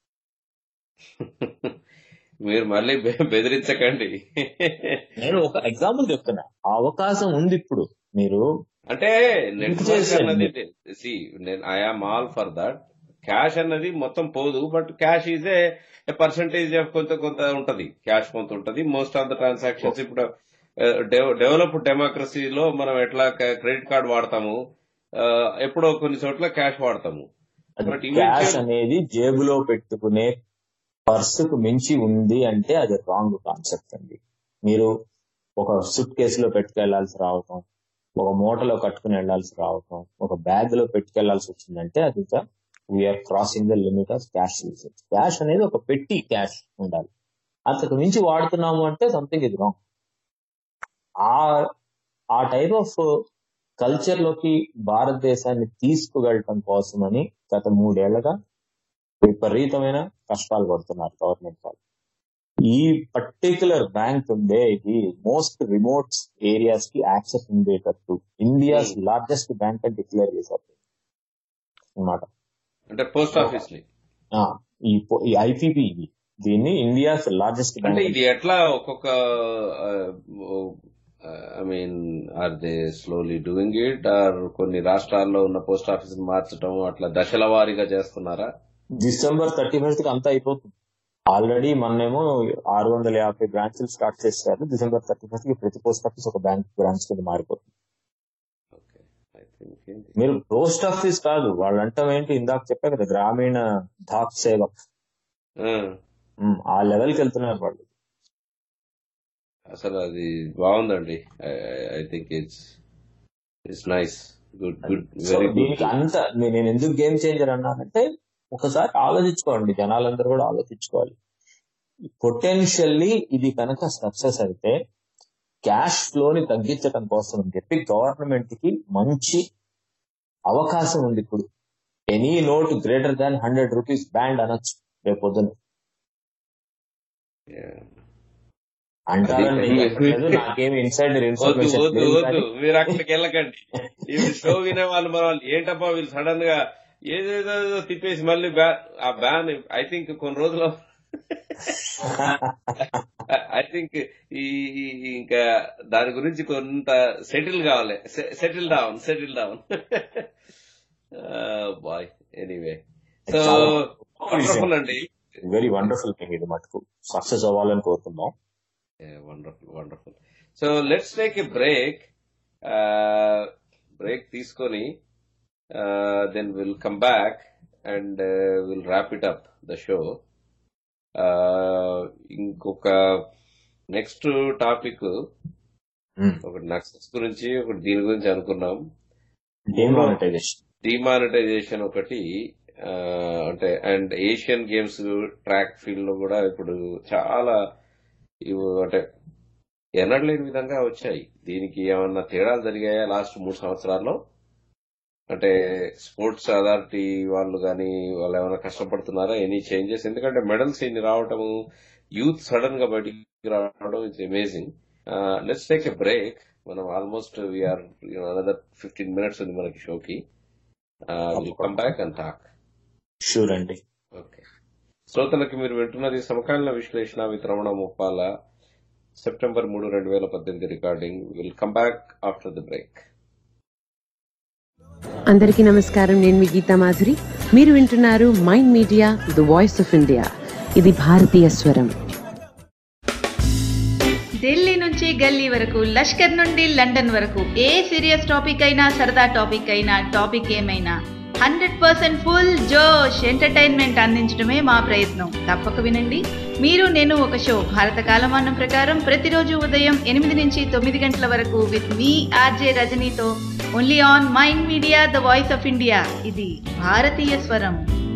మీరు మళ్ళీ బె- బెదిరించకండి నేను ఒక ఎగ్జాంపుల్ చెప్తున్నా ఆ అవకాశం ఉంది ఇప్పుడు మీరు అంటే నెట్వర్క్ చేసేయండి. అన్నది సి నేను I am all for that cash అన్నది మొత్తం పోదు but cash is a percentage of కొంత కొంత ఉంటది క్యాష్ కొంత ఉంటది మోస్ట్ ఆఫ్ ద ట్రాన్సాక్షన్స్ ఇప్పుడు డెవలప్ డెమోక్రసీలో మనం ఎట్లా క్రెడిట్ కార్డ్ వాడతాము ఆ, ఎప్పుడో కొన్ని చోట్ల క్యాష్ వాడతాము బట్ క్యాష్ అనేది జేబులో పెట్టుకునే పర్సుకు మించి ఉంది అంటే అది రాంగ్ కాన్సెప్ట్ అండి మీరు ఒక సుట్ కేసులో పెట్టుకెళ్లాల్సి రావటం ఒక మూటలో కట్టుకుని వెళ్లాల్సి రావటం ఒక బ్యాగ్ లో పెట్టుకెళ్లాల్సి వచ్చిందంటే అది we're crossing the limit of cash usage cash అనేది ఒక పెట్టి క్యాష్ ఉండాలి అంతకు మించి వాడుతున్నాము అంటే సంథింగ్ ఇది రాంగ్ ఆ ఆ టైప్ ఆఫ్ కల్చర్ లోకి భారతదేశాన్ని తీసుకువెళ్ళటం కోసమని గత మూడేళ్లుగా విపరీతమైన కష్టాలు పడుతున్నారు గవర్నమెంట్ వాళ్ళు ఈ పర్టికులర్ బ్యాంక్ ఉందే ఇది మోస్ట్ రిమోట్ ఏరియాస్ కి యాక్సెస్ ఉండేటట్టు ఇండియాస్ లార్జెస్ట్ బ్యాంక్ అని డిక్లేర్ చేశారు అన్నమాట అంటే పోస్ట్ ఆఫీస్ ని ఆ, ఈ పో- ఈ ఐపీపీ ఇది దీన్ని ఇండియాస్ లార్జెస్ట్ అంటే బ్యాంక్ ఇది ఎట్లా ఒక్కొక్క I mean are they slowly doing it are కొన్ని రాష్ట్రాల్లో ఉన్న పోస్ట్ ఆఫీస్ మార్చడం అట్లా దశల వారీగా చేస్తున్నారా డిసెంబర్ థర్టీ ఫస్ట్ కి అంతా అయిపోతుంది ఆల్రెడీ మొన్నేమో ఆరు వందల యాభై బ్రాంచ్లు స్టార్ట్ చేశారు డిసెంబర్ థర్టీ ఫస్ట్ కి ప్రతి పోస్ట్ ఆఫీస్ ఒక బ్యాంక్ బ్రాంచ్ కింద మారిపోతుంది ఓకే ఐ థింక్ మీరు పోస్ట్ ఆఫీస్ కాదు వాళ్ళు అంటాం ఏంటి ఇందాక చెప్పా కదా గ్రామీణ ధాక్ సేవక్ ఉమ్, ఆ లెవెల్ కి వెళ్తున్నారు వాళ్ళు అసలు అది బాగుందండి I think it's it's nice good good so very దీనికి గుడ్ అంత నే- నేను ఎందుకు గేమ్ చేంజర్ అన్నానంటే ఒకసారి ఆలోచించుకోండి జనాలందరూ కూడా ఆలోచించుకోవాలి పొటెన్షియల్లీ ఇది కనుక సక్సెస్ అయితే క్యాష్ ఫ్లోని తగ్గించడం కోసం అని చెప్పి గవర్నమెంట్ కి మంచి అవకాశం ఉంది ఇప్పుడు any note greater than hundred rupees ban అనొచ్చు రేపు పొద్దున అంటారని నేను చెప్పట్లేదు నాకేమి ఇన్సైడర్ వద్దు ఇన్ఫర్మేషన్ వద్దు లేదు వద్దు కానీ మీరు అక్కడికి వెళ్ళకండి ఇప్పుడు షో వినే వాళ్ళు మన వాళ్ళు ఏంటప్పా వీళ్ళు సడన్ గా ఏదేదో తిప్పేసి మళ్ళీ బ్యాన్ ఆ బ్యాన్ ఐ థింక్ కొన్ని రోజులు ఐ థింక్ ఈ ఈ- ఇంకా దాని గురించి కొంత సెటిల్ కావాలి settle down settle down by anyway so చాలా గొప్ప విషయం వండర్ఫుల్ అండి వెరీ వండర్ఫుల్ థింగ్ ఇది మటుకు సక్సెస్ అవ్వాలని కోరుకుందాం wonderful wonderful so let's take a break break తీసుకొని then will come back and will wrap it up the show ఇంకొక నెక్స్ట్ టాపిక్ ఒకటి నక్సల్స్ గురించి ఒకటి దీని గురించి అనుకున్నాం డిమానిటైజేషన్ డిమానిటైజేషన్ ఒకటి ఆ, అంటే and Asian games track field లో కూడా ఇప్పుడు చాలా ఇవి అంటే ఎన్నడలేని విధంగా వచ్చాయి దీనికి ఏమన్నా తేడాలు జరిగాయా లాస్ట్ మూడు సంవత్సరాల్లో అంటే స్పోర్ట్స్ అథారిటీ వాళ్ళు కానీ వాళ్ళు ఏమైనా కష్టపడుతున్నారా ఎనీ చేంజెస్ ఎందుకంటే మెడల్స్ ఇన్ని రావటము యూత్ సడన్ గా బయటికి రావడం it's amazing let's take a break మనం almost we're another fifteen minutes ఉంది మనకి షోకి will come back and talk sure అండి ఓకే శ్రోతలకు మీరు వింటున్నది సమకాలీన విశ్లేషణ విత్ రమణ ముప్పాల సెప్టెంబర్ మూడు రెండు వేల పద్దెనిమిది recording will come back after the break అందరికీ నమస్కారం నేను మీ గీతా మాధురి మీరు వింటున్నారు mind media the voice of India ఇది భారతీయ స్వరం ఢిల్లీ నుంచి గల్లీ వరకు లష్కర్ నుండి లండన్ వరకు ఏ సీరియస్ టాపిక్ అయినా సరదా టాపిక్ అయినా టాపిక్ ఏమైనా హండ్రెడ్ పర్సెంట్ ఫుల్ జోష్ ఎంటర్టైన్మెంట్ అందించడమే మా ప్రయత్నం తప్పక వినండి మీరు నేను ఒక షో భారత కాలమానం ప్రకారం ప్రతిరోజు ఉదయం ఎనిమిది నుంచి తొమ్మిది గంటల వరకు విత్ మీ ఆర్జే రజనీతో only on mind media the voice of India ఇది భారతీయ స్వరం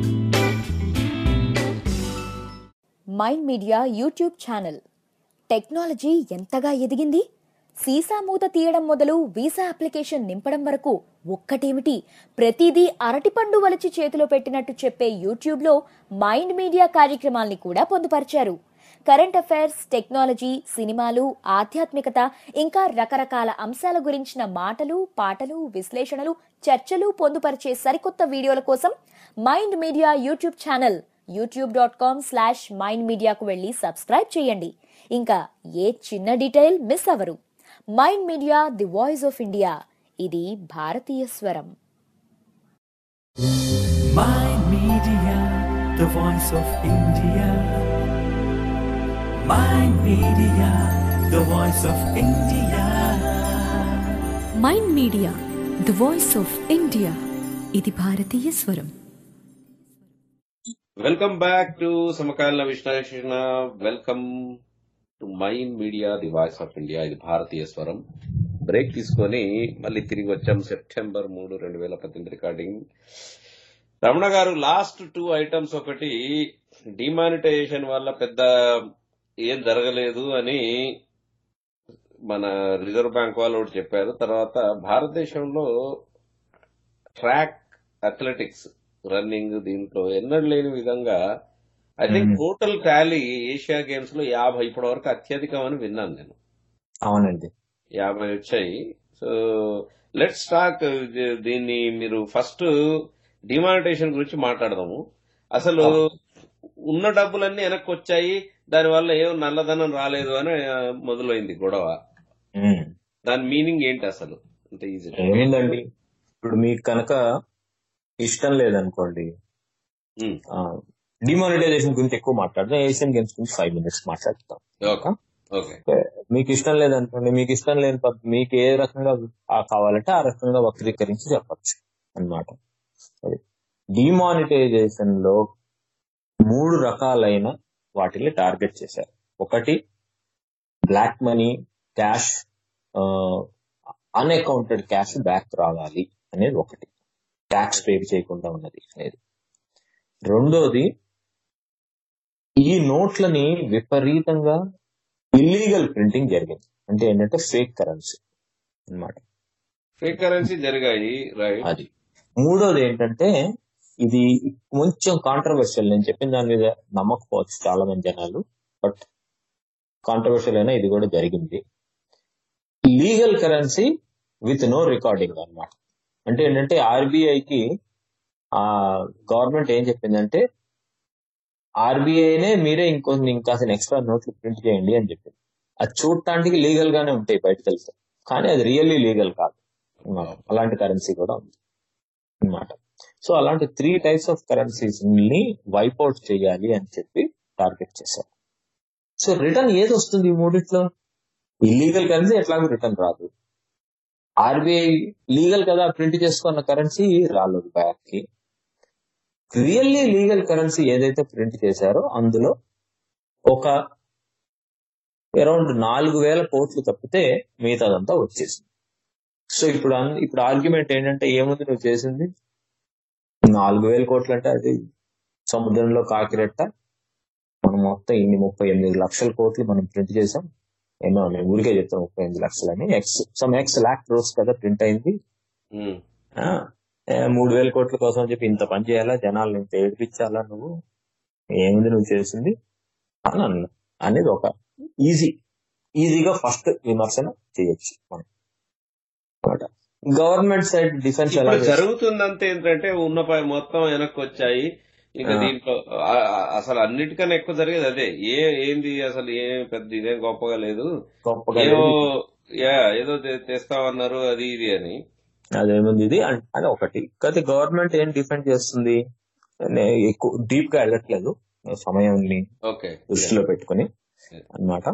mind media YouTube channel technology ఎంతగా ఎదిగింది సీసా మూత తీయడం మొదలు వీసా అప్లికేషన్ నింపడం వరకు ఒక్కటేమిటి ప్రతిదీ అరటిపండు వలిచి చేతిలో పెట్టినట్టు చెప్పే యూట్యూబ్లో మైండ్ మీడియా కార్యక్రమాల్ని కూడా పొందుపరిచారు కరెంట్ అఫైర్స్ టెక్నాలజీ సినిమాలు ఆధ్యాత్మికత ఇంకా రకరకాల అంశాల గురించిన మాటలు పాటలు విశ్లేషణలు చర్చలు పొందుపరిచే సరికొత్త వీడియోల కోసం mind media YouTube channel YouTube dot com slash mind మీడియాకు వెళ్ళి సబ్స్క్రైబ్ చేయండి ఇంకా ఏ చిన్న డీటెయిల్ మిస్ అవరు mind media the voice of India ఇది భారతీయ స్వరం Mind Media, the voice of India. Mind Media, the voice of India. Mind media the voice of India ఇది భారతీయ స్వరం వెల్కమ్ బ్యాక్ టు సమకాలీన విశ్లేషణ welcome to mind media the voice of India ఇది భారతీయ స్వరం బ్రేక్ తీసుకొని మళ్ళీ తిరిగి వచ్చాం సెప్టెంబర్ మూడు రెండు వేల పద్దెనిమిది recording Ramana garu last two items ఒకటి డిమానిటైజేషన్ వల్ల పెద్ద ఏం జరగలేదు అని మన రిజర్వ్ బ్యాంక్ వాళ్ళు ఒకటి చెప్పారు తర్వాత భారతదేశంలో ట్రాక్ అథ్లెటిక్స్ రన్నింగ్ దీంట్లో ఎన్నడూ లేని విధంగా I think hmm. Total tally Asia games లో యాభై ఇప్పటి వరకు అత్యధికం అని విన్నాను నేను అవునండి యాభై వచ్చాయి సో లెట్స్ టాక్ దీన్ని మీరు ఫస్ట్ డిమానిటేషన్ గురించి మాట్లాడదాము అసలు ఉన్న డబ్బులన్నీ వెనక్కి వచ్చాయి దానివల్ల ఏం నల్లధనం రాలేదు అని ఆ, మొదలైంది గొడవ ఉమ్. దాని మీనింగ్ ఏంటి అసలు అంత ఈజీ ఏమైందండి ఇప్పుడు మీకు కనుక ఇష్టం లేదనుకోండి డిమానిటైజేషన్ గురించి ఎక్కువ మాట్లాడదాం ఏషియన్ గేమ్స్ గురించి ఫైవ్ మినిట్స్ మాట్లాడతాం ఓకే ఓకే మీకు ఇష్టం లేదనుకోండి మీకు ఇష్టం లేని పద్- మీకు ఏ రకంగా ఆ కావాలంటే ఆ రకంగా వక్రీకరించి చెప్పచ్చు అన్నమాట అది డిమానిటైజేషన్ లో మూడు రకాలైన వాటిని టార్గెట్ చేశారు ఒకటి black money cash unaccounted cash back రావాలి అనేది ఒకటి ట్యాక్స్ పే చేయకుండా ఉన్నది అనేది రెండోది ఈ నోట్లని విపరీతంగా ఇల్లీగల్ ప్రింటింగ్ జరిగింది అంటే ఏంటంటే ఫేక్ కరెన్సీ అన్నమాట ఫేక్ కరెన్సీ జరిగాయి రైట్ అది మూడోది ఏంటంటే ఇది కొంచెం కాంట్రవర్షియల్ నేను చెప్పిన దాని మీద నమ్మకపోవచ్చు చాలా మంది జనాలు బట్ కాంట్రవర్షియల్ అయినా ఇది కూడా జరిగింది legal currency with no recording అన్నమాట అంటే ఏంటంటే ఆర్బీఐకి ఆ గవర్నమెంట్ ఏం చెప్పిందంటే ఆర్బీఐనే మీరే ఇంకొన్ని ఇంకా ఎక్స్ట్రా నోట్లు ప్రింట్ చేయండి అని చెప్పింది అది చూడటానికి లీగల్ గానే ఉంటాయి బయటకు వెళ్తే కానీ అది రియల్లీ లీగల్ కాదు అన్నమాట. అలాంటి కరెన్సీ కూడా ఉంది అన్నమాట సో అలాంటి త్రీ టైప్స్ ఆఫ్ కరెన్సీస్ ని వైప్అవుట్ చేయాలి అని చెప్పి టార్గెట్ చేశారు సో రిటర్న్ ఏది వస్తుంది ఈ మూడిట్లో ఇల్లీగల్ కరెన్సీ ఎట్లాగో రిటర్న్ రాదు ఆర్బీఐ లీగల్ కదా ప్రింట్ చేసుకున్న కరెన్సీ రాలేదు బ్యాక్ కి రియల్లీ లీగల్ కరెన్సీ ఏదైతే ప్రింట్ చేశారో అందులో ఒక అరౌండ్ నాలుగు వేల కోట్లు తప్పితే మిగతాదంతా వచ్చేసింది సో ఇప్పుడు అన్- ఇప్పుడు ఆర్గ్యుమెంట్ ఏంటంటే ఏముంది నువ్వు చేసింది నాలుగు వేల కోట్లు అంటే అది సముద్రంలో కాకిరెట్ట మనం మొత్తం ఇన్ని ముప్పై ఎనిమిది లక్షల కోట్లు మనం ప్రింట్ చేసాం ఏమో మేము ఊరికే చెప్తాం ముప్పై ఎనిమిది లక్షలు అని X some X lakh crores కదా ప్రింట్ అయింది మ్మ్. ఆ, ఏ, మూడు వేల కోట్ల కోసం అని చెప్పి ఇంత పని చేయాలా జనాలు ఇంత ఏడిపించాలా నువ్వు ఏముంది నువ్వు చేసింది అని అన్నా అనేది ఒక ఈజీ ఈజీగా ఫస్ట్ విమర్శన చేయొచ్చు మనం గవర్నమెంట్ సైడ్ డిఫెన్స్ ఎలా ఇప్పుడు జరుగుతుందంతా ఏంటంటే ఉన్న పై- మొత్తం వెనక్కి వచ్చాయి ఇంకా ఆ. దీంట్లో ఆ- ఆ- అసలు అన్నిటికన్నా ఎక్కువ జరిగేది అదే ఏ ఏంది అసలు ఏం పెద్ద ఇదేం గొప్పగా లేదు గొప్పగా ఏదో లేదు. యా ఏదో తె- తెస్తామన్నారు అది ఇది అని అదేముంది ఇది అన్- అది ఒకటి కాకపోతే గవర్నమెంట్ ఏం డిఫెండ్ చేస్తుంది నే- ఎక్కువ డీప్ గా వెళ్ళట్లేదు సమయాన్ని ఓకే దృష్టిలో పెట్టుకుని అన్నమాట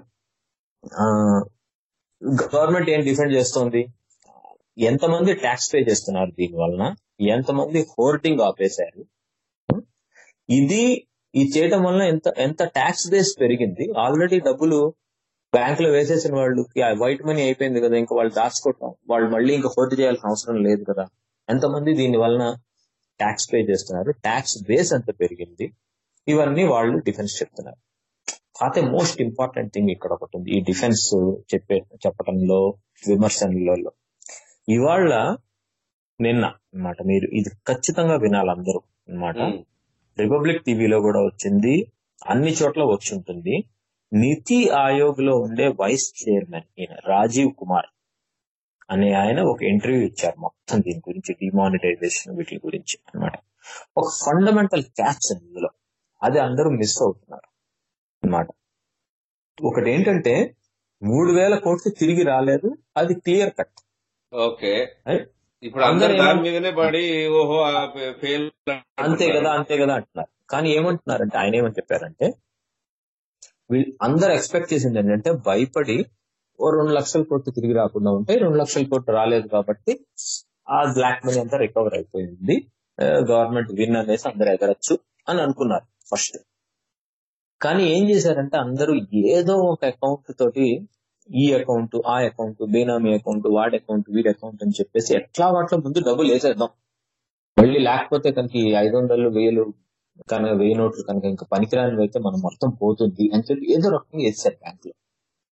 గవర్నమెంట్ ఏం డిఫెండ్ చేస్తుంది ఎంతమంది ట్యాక్స్ పే చేస్తున్నారు దీని వలన ఎంతమంది హోర్డింగ్ ఆపేశారు ఇది ఇది చేయడం వలన ఎంత ఎంత ట్యాక్స్ బేస్ పెరిగింది ఆల్రెడీ డబ్బులు బ్యాంక్ లో వేసేసిన వాళ్ళకి వైట్ మనీ అయిపోయింది కదా ఇంకా వాళ్ళు దాచుకోవటం వాళ్ళు మళ్ళీ ఇంకా హోర్డ్ చేయాల్సిన అవసరం లేదు కదా ఎంతమంది దీని వలన ట్యాక్స్ పే చేస్తున్నారు ట్యాక్స్ బేస్ ఎంత పెరిగింది ఇవన్నీ వాళ్ళు డిఫెన్స్ చెప్తున్నారు కాకపోతే మోస్ట్ ఇంపార్టెంట్ థింగ్ ఇక్కడ ఒకటి ఉంది ఈ డిఫెన్స్ చెప్పే చెప్పడంలో విమర్శనలలో ఇవాళ నిన్న అన్నమాట మీరు ఇది ఖచ్చితంగా వినాలి అందరూ అన్నమాట రిపబ్లిక్ టీవీలో కూడా వచ్చింది అన్ని చోట్ల వచ్చి ఉంటుంది నీతి ఆయోగ్ లో ఉండే వైస్ చైర్మన్ ఈయన రాజీవ్ కుమార్ అనే ఆయన ఒక ఇంటర్వ్యూ ఇచ్చారు మొత్తం దీని గురించి డిమానిటైజేషన్ వీటి గురించి అన్నమాట ఒక ఫండమెంటల్ క్యాచ్ ఇందులో అది అందరూ మిస్ అవుతున్నారు అన్నమాట ఒకటి ఏంటంటే మూడు వేల కోట్లు తిరిగి రాలేదు అది క్లియర్ కట్ ఓకే Right? ఇప్పుడు అందరు అందరూ దాని ఏమన్- మీదనే పడి ఓహో ఫెయిల్ అంతే కదా అంతే కదా అంటున్నారు కానీ ఏమంటున్నారంటే ఆయన ఏమని చెప్పారంటే వీళ్ళు అందరు ఎక్స్పెక్ట్ చేసింది ఏంటంటే భయపడి ఓ రెండు లక్షల కోట్లు తిరిగి రాకుండా ఉంటే రెండు లక్షల కోట్లు రాలేదు కాబట్టి ఆ బ్లాక్ మనీ అంతా రికవర్ అయిపోయింది గవర్నమెంట్ విన్ అనేసి అందరు ఎగరచ్చు అని అనుకున్నారు ఫస్ట్ కానీ ఏం చేశారంటే అందరూ ఏదో ఒక అకౌంట్ తోటి ఈ అకౌంట్ ఆ అకౌంట్ బేనామీ అకౌంట్ వాడి అకౌంట్ వీడి అకౌంట్ అని చెప్పేసి ఎట్లా వాటిలో ముందు డబ్బులు వేసేద్దాం మళ్ళీ లేకపోతే కనుక ఈ ఐదు వందలు వేలు కనుక వెయ్యి నోట్లు కనుక ఇంకా పనికిరానివి అయితే మనం మొత్తం పోతుంది అని చెప్పి ఏదో రకంగా వేసారు బ్యాంక్ లో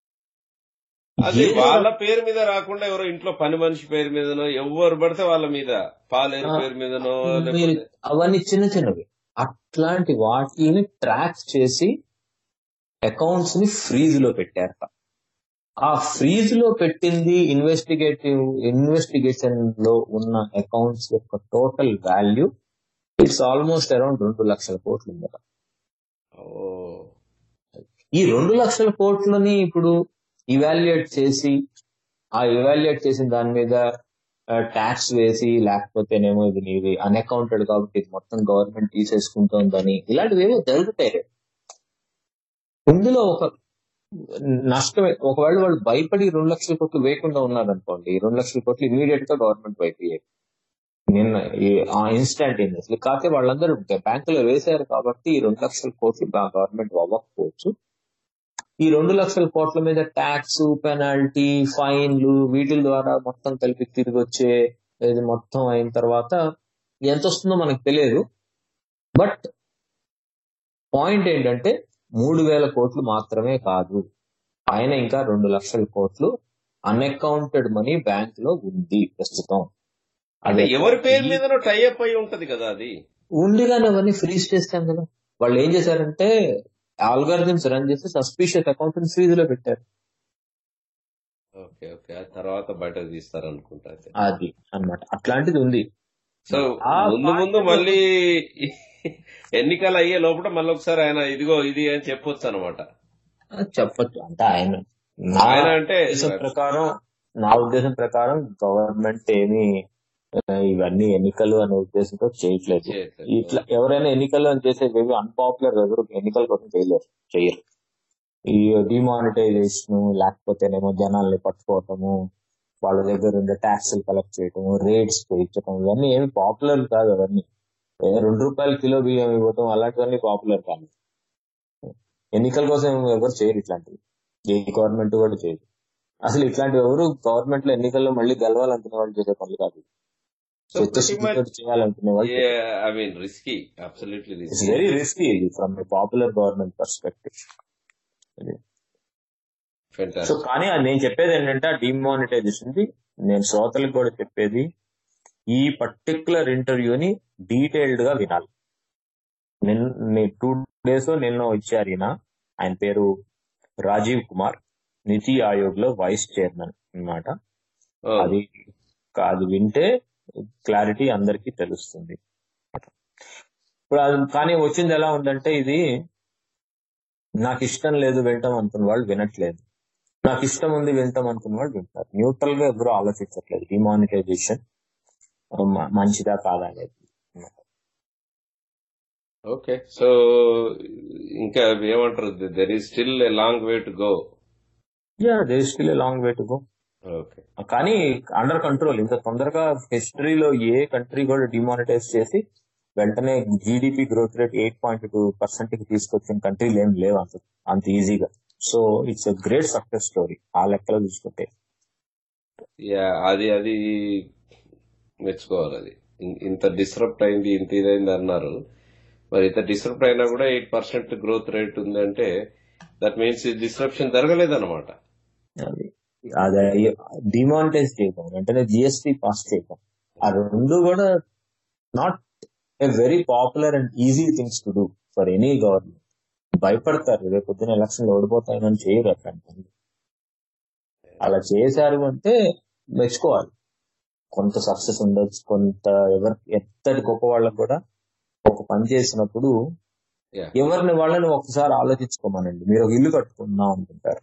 అది ఏదో వాళ్ళ పేరు మీద రాకుండా ఎవరో ఇంట్లో పని మనిషి పేరు మీదనో ఎవరు పడితే వాళ్ళ మీద పాలేరు ఆ, పేరు మీదనో మీరు లేకపోతే అవన్నీ చిన్న చిన్నవి అట్లాంటి వాటిని ట్రాక్ చేసి అకౌంట్స్ ని ఫ్రీజ్ లో పెట్టారట ఆ ఫ్రీజ్ లో పెట్టింది ఇన్వెస్టిగేటివ్ ఇన్వెస్టిగేషన్ లో ఉన్న అకౌంట్స్ యొక్క total value it's almost around రెండు లక్షల కోట్లు ఉందట ఓ ఈ రెండు లక్షల కోట్లని ఇప్పుడు ఇవాల్యుయేట్ చేసి ఆ ఇవాల్యుయేట్ చేసిన దాని మీద ట్యాక్స్ వేసి లేకపోతేనేమో ఇది నీది అన్అకౌంటెడ్ కాబట్టి ఇది మొత్తం గవర్నమెంట్ తీసేసుకుంటోందని ఇలాంటివి ఏమో జరుగుతాయి ఇందులో ఒక నష్టమే ఒకవేళ వాళ్ళు భయపడి రెండు లక్షల కోట్లు వేయకుండా ఉన్నారనుకోండి ఈ రెండు లక్షల కోట్లు ఇమీడియట్ గా గవర్నమెంట్ వైపు ఇయ్యాయి. నిన్న ఈ- ఆ ఇన్స్టాంట్ కాకపోతే వాళ్ళందరూ బ్యాంకులో వేశారు కాబట్టి ఈ రెండు లక్షల కోట్లు గవర్నమెంట్ అవ్వకపోవచ్చు ఈ రెండు లక్షల కోట్ల మీద ట్యాక్స్ పెనాల్టీ ఫైన్లు వీటి ద్వారా మొత్తం కలిపి తిరిగి వచ్చే ఇది మొత్తం అయిన తర్వాత ఎంత వస్తుందో మనకు తెలియదు బట్ పాయింట్ ఏంటంటే మూడు వేల కోట్లు మాత్రమే కాదు ఆయన ఇంకా రెండు లక్షల కోట్లు అన్అకౌంటెడ్ మనీ బ్యాంక్ లో ఉంది ప్రస్తుతం అంటే అది ఎవరి పేరు మీదనో టైఅప్ అయి ఉంటది కదా అది ఉండిగానే అవన్నీ ఫ్రీజ్ చేస్తాం కదా వాళ్ళు ఏం చేశారంటే ఆల్గారిథమ్స్ రన్ చేసి సస్పీషియస్ అకౌంట్ ఫ్రీజ్ లో పెట్టారు ఓకే ఓకే ఆ తర్వాత బయటకు తీస్తారనుకుంటా అయితే అది అన్నమాట అట్లాంటిది ఉంది సో ఆ ముందు ముందు పాయింట్ మళ్ళీ ఎన్నికలు అయ్యే లోపల మళ్ళీ ఒకసారి ఆయన ఇదిగో ఇది అని చెప్పొచ్చు అనమాట చెప్పచ్చు అంటే ఆయన నా ఆయన అంటే ఉద్దేశం ప్రకారం నా ఉద్దేశం ప్రకారం గవర్నమెంట్ ఏమి ఆ, ఇవన్నీ ఎన్నికలు అనే ఉద్దేశంతో చేయట్లేదు చేయట్లేదు. ఇట్లా ఎవరైనా ఎన్నికలు అని చేసేవి అన్పాపులర్ ఎవరు ఎన్నికల కోసం చేయలేరు చేయరు ఈ డిమానిటైజేషన్ లేకపోతేనేమో జనాల్ని పట్టుకోవటము వాళ్ళ దగ్గర ఉండే ట్యాక్స్లు కలెక్ట్ చేయటము రేట్స్ పెంచడం ఇవన్నీ ఏమి పాపులర్ కాదు అవన్నీ ఏ రెండు రూపాయల కిలో బియ్యం ఇవ్వటం అలాంటివన్నీ పాపులర్ కాదు ఎన్నికల కోసం ఎవరు చేయరు ఇట్లాంటివి ఏ గవర్నమెంట్ కూడా చేయదు అసలు ఇట్లాంటివి ఎవరు చేయరు లో ఎన్నికల్లో మళ్ళీ గెలవాలనుకునే వాళ్ళు చేసే పనులు కాదు సో pretty చిత్తశుద్ధితో much చేయాలనుకునే వాళ్ళు I mean risky absolutely it's risky very risky ఇది from popular government perspective so fantastic కానీ అది నేను చెప్పేది ఏంటంటే ఆ డిమానిటైజేషన్ నేను శ్రోతలకు కూడా చెప్పేది ఈ పర్టికులర్ ఇంటర్వ్యూని డీటెయిల్డ్ గా వినాలి నిన్న టూ డేస్ నిన్న ఇచ్చారు ఈయన ఆయన పేరు రాజీవ్ కుమార్ నితి ఆయోగ్ లో వైస్ చైర్మన్ అన్నమాట అది అది వింటే క్లారిటీ అందరికీ తెలుస్తుంది ఇప్పుడు అది కానీ వచ్చింది ఎలా ఉందంటే ఇది నాకు ఇష్టం లేదు వింటాం అనుకున్న వాళ్ళు వినట్లేదు నాకు ఇష్టం ఉంది వింటాం అనుకున్న వాళ్ళు వింటారు న్యూట్రల్ గా ఎవరు ఆలోచించట్లేదు డిమానిటైజేషన్ మంచిదా కాదా అనేది ఓకే సో ఇంకా ఏమంటారు there is still a long way to go yeah they still long way to go okay కానీ అండర్ కంట్రోల్ ఇంత తొందరగా హిస్టరీలో ఏ కంట్రీ కూడా డిమానిటైజ్ చేసి వెంటనే GDP growth rate eight point two percent కి తీసుకొచ్చిన కంట్రీలు ఏం లేవు అంత అంత ఈజీగా so it's a great success story ఆ లెక్కలో చూసుకుంటే యా అది అది మెచ్చుకోవాలి అది ఇన్- ఇంత డిస్టర్బ్ అయింది ఇంత ఇదైంది అన్నారు మరి ఇంత డిస్టర్బ్ అయినా కూడా ఎయిట్ పర్సెంట్ గ్రోత్ రేట్ ఉందంటే దట్ మీన్స్ డిస్ట్రప్షన్ జరగలేదన్నమాట అది అది డిమానిటైజ్ చేయడం వెంటనే జిఎస్టీ పాస్ చేయడం ఆ రెండు కూడా not a very popular and easy things to do for any government భయపడతారు రేపు పొద్దున ఎలక్షన్ ఓడిపోతాయని చేయరు అట్లాంటి పనులు అలా చేశారు అంటే మెచ్చుకోవాలి కొంత సక్సెస్ ఉండొచ్చు కొంత ఎవరి ఎంతటి గొప్ప వాళ్ళకు కూడా ఒక పని చేసినప్పుడు Yeah. ఎవరిని వాళ్ళని ఒకసారి ఆలోచించుకోమనండి మీరు ఒక ఇల్లు కట్టుకుందాం అనుకుంటారు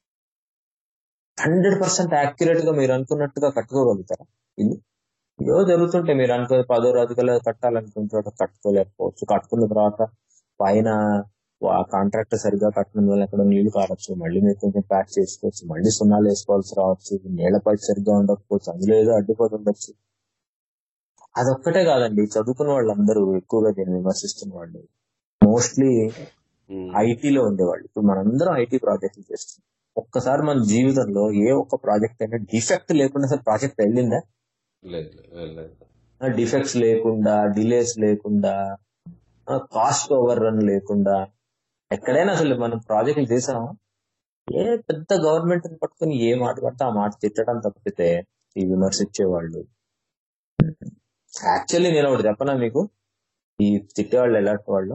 హండ్రెడ్ పర్సెంట్ యాక్యురేట్ గా మీరు అనుకున్నట్టుగా కట్టుకోగలుగుతారా ఇల్లు ఏదో జరుగుతుంటే మీరు అనుకునే పదో రోజు కల్లా కట్టాలనుకున్న చోట కట్టుకోలేకపోవచ్చు కట్టుకున్న తర్వాత పైన కాంట్రాక్టర్ సరిగా కట్టడం వల్ల ఎక్కడ నీళ్లు కారచ్చు మళ్ళీ మీరు కొంచెం ప్యాక్ చేసుకోవచ్చు మళ్ళీ సున్నాలు వేసుకోవాల్సి రావచ్చు నీళ్ల పైకి సరిగ్గా ఉండకపోవచ్చు అందులో ఏదో అడ్డుపోతుండొచ్చు అదొక్కటే కాదండి చదువుకున్న వాళ్ళందరూ ఎక్కువగా దీన్ని విమర్శిస్తున్న వాళ్ళు మోస్ట్లీ ఉమ్. ఐటీలో ఉండేవాళ్ళు ఇప్పుడు మనందరం ఐటీ ప్రాజెక్టులు చేస్తున్నాం ఒక్కసారి మన జీవితంలో ఏ ఒక్క ప్రాజెక్ట్ అయినా డిఫెక్ట్ లేకుండా అసలు ప్రాజెక్ట్ వెళ్ళిందా లేదు లేదు, లేదు డిఫెక్ట్స్ లేకుండా డిలేస్ లేకుండా కాస్ట్ ఓవర్ రన్ లేకుండా ఎక్కడైనా అసలు మనం ప్రాజెక్టులు చేసామా ఏ పెద్ద గవర్నమెంట్ పట్టుకుని ఏ మాట పడితే ఆ మాట తిట్టడం తప్పితే ఈ విమర్శించే వాళ్ళు యాక్చువల్లీ నేను ఒకటి చెప్పనా మీకు ఈ తిట్టేవాళ్ళు ఎలాంటి వాళ్ళు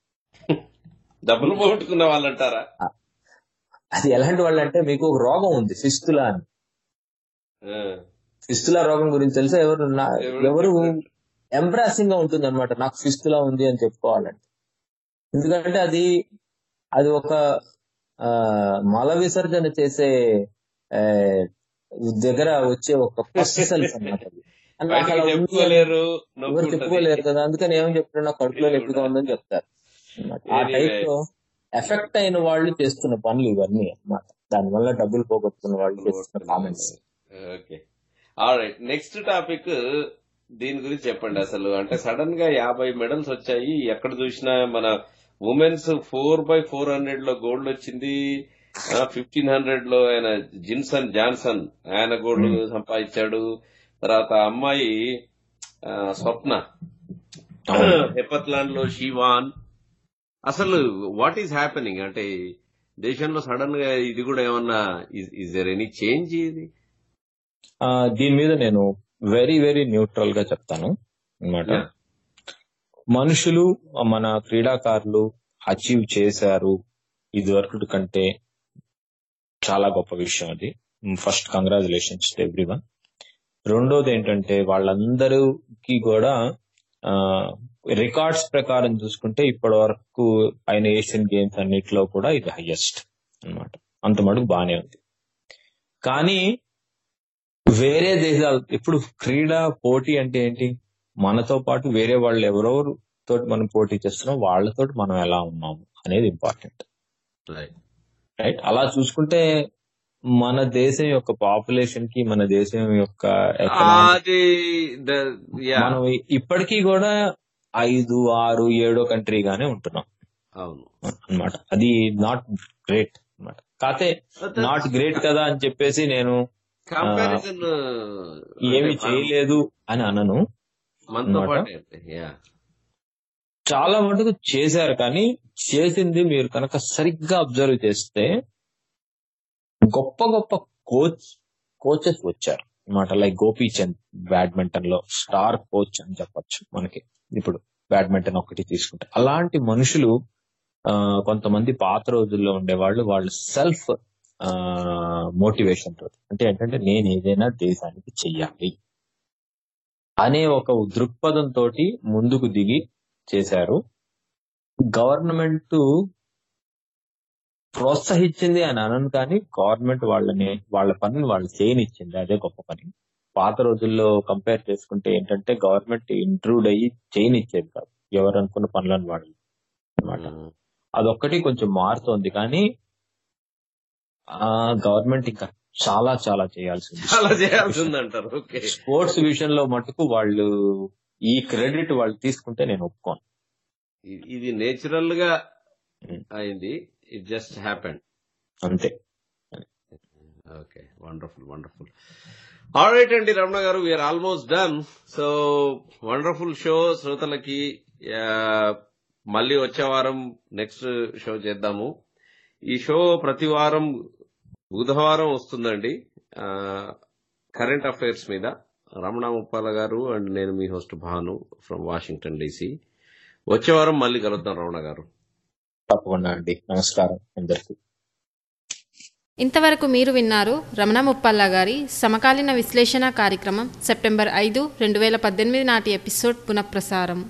డబ్బులు పోగొట్టుకున్న వాళ్ళు అంటారా అది ఎలాంటి వాళ్ళు అంటే మీకు ఒక రోగం ఉంది ఫిస్తులా అని ఆ. ఫిస్తులా రోగం గురించి తెలుసా ఎవరు నా- ఎవరు ఎవరు చెప్పారు? ఎంబ్రాసింగ్ గా ఉంటుంది అనమాట నాకు ఫిస్తులా ఉంది అని చెప్పుకోవాలంటే ఎందుకంటే అది అది ఒక ఆ, మల విసర్జన చేసే ఆ, దగ్గర వచ్చే ఒక ఫస్ట్ సెల్స్ అనమాట అది అని నాకు బయటకి అలా ఉంది అని చెప్పుకోలేరు ఎవరు నొప్పి చెప్పుకోలేరు ఉంటది కదా అందుకని ఏమని చెప్తున్నా కడుపులో ఇది నొప్పిగా కూడా ఉందని చెప్తారు అన్నమాట. ఆ Anyway. టైప్ లో ఎఫెక్ట్ అయిన వాళ్ళు చేస్తున్న పనులు ఇవన్నీ అన్నమాట దానివల్ల డబ్బులు పోగొట్టుకున్న వాళ్ళు చేస్తున్న comments okay right next topic దీని గురించి చెప్పండి అసలు అంటే సడన్ గా యాభై మెడల్స్ వచ్చాయి ఎక్కడ చూసినా మన women's four by four hundred లో గోల్డ్ వచ్చింది ఫిఫ్టీన్ హండ్రెడ్ లో ఆయన జిన్సన్ జాన్సన్ ఆయన గోల్డ్ సంపాదించాడు తర్వాత అమ్మాయి ఆ, స్వప్న హెపత్లాండ్ లో షీవాన్ అసలు వాట్ ఈస్ హ్యాపెనింగ్ అంటే దేశంలో సడన్ గా ఇది కూడా ఏమన్నా ఇస్ దర్ ఎనీ చేంజ్ ఇది ఆ, దీని మీద నేను వెరీ వెరీ న్యూట్రల్ గా చెప్తాను అన్నమాట Yeah. మనుషులు మన క్రీడాకారులు అచీవ్ చేశారు ఇది వరకు కంటే చాలా గొప్ప విషయం అది first congratulations to everyone రెండోది ఏంటంటే వాళ్ళందరికీ కూడా రికార్డ్స్ ప్రకారం చూసుకుంటే ఇప్పటి వరకు అయిన ఏషియన్ గేమ్స్ అన్నిటిలో కూడా ఇది హైయెస్ట్ అన్నమాట అంత మటుకు బానే ఉంది కానీ వేరే దేశాలు ఇప్పుడు క్రీడా పోటీ అంటే ఏంటి మనతో పాటు వేరే వాళ్ళు ఎవరెవరు తోటి మనం పోటీ చేస్తున్నాం వాళ్ళతోటి మనం ఎలా ఉన్నాము అనేది ఇంపార్టెంట్ రైట్ అలా చూసుకుంటే మన దేశం యొక్క పాపులేషన్ కి మన దేశం యొక్క ఎకనామిక్ అది the- yeah, మనం ఇప్పటికీ కూడా ఐదు ఆరు ఏడో కంట్రీగానే ఉంటున్నాం అవును అన్నమాట అది నాట్ గ్రేట్ అన్నమాట కాకపోతే నాట్ గ్రేట్ కదా అని చెప్పేసి నేను కంపారిజన్ ఏమి చేయలేదు అని అనను మనతో అన్నమాట. పాటే యా చాలా మటుకు చేశారు కానీ చేసింది మీరు కనుక సరిగ్గా అబ్జర్వ్ చేస్తే గొప్ప గొప్ప కోచ్ కోచెస్ వచ్చారు అన్నమాట లైక్ గోపీచంద్ బ్యాడ్మింటన్ లో స్టార్ కోచ్ అని చెప్పొచ్చు మనకి ఇప్పుడు బ్యాడ్మింటన్ ఒకటి తీసుకుంటే అలాంటి మనుషులు ఆ, కొంతమంది పాత రోజుల్లో ఉండేవాళ్ళు వాళ్ళు సెల్ఫ్ మోటివేషన్ తోటి అంటే ఏంటంటే నేను ఏదైనా దేశానికి చెయ్యాలి అనే ఒక దృక్పథం తోటి ముందుకు దిగి చేశారు గవర్నమెంట్ ప్రోత్సహించింది అని అనను కానీ గవర్నమెంట్ వాళ్ళని వాళ్ళ పనిని వాళ్ళు చేయనిచ్చింది అదే గొప్ప పని పాత రోజుల్లో కంపేర్ చేసుకుంటే ఏంటంటే గవర్నమెంట్ ఇంట్రూడ్ అయ్యి చేయనిచ్చేది కాదు ఎవరు అనుకున్న పనులను వాళ్ళు అనమాట అదొక్కటి కొంచెం మారుతోంది కానీ ఆ గవర్నమెంట్ ఇంకా చాలా చాలా చేయాల్సింది అలా చేయాల్సింది అంటారు ఓకే స్పోర్ట్స్ విషయంలో మటుకు వాళ్ళు ఈ క్రెడిట్ వాళ్ళు తీసుకుంటే నేను ఒప్పుకోను ఇది నేచురల్ గా అయింది ఇట్ జస్ట్ హ్యాపెండ్ అంతే okay wonderful wonderful all right అండి Ramana garu we're almost done so wonderful show శ్రోతలకి ఆ, మళ్ళీ వచ్చే వారం నెక్స్ట్ షో చేద్దాము ఈ షో ప్రతి వారం బుధవారం వస్తుందండి కరెంట్ అఫైర్స్ మీద రమణ ముప్పాల గారు అండ్ నేను మీ host Bhanu from Washington DC వచ్చే వారం మళ్ళీ కలుద్దాం రమణ గారు తప్పకుండా అండి నమస్కారం అందరికీ ఇంతవరకు మీరు విన్నారు రమణ ముప్పల్ల గారి సమకాలీన విశ్లేషణ కార్యక్రమం సెప్టెంబర్ ఐదు రెండు వేల పద్దెనిమిది నాటి ఎపిసోడ్ పునఃప్రసారం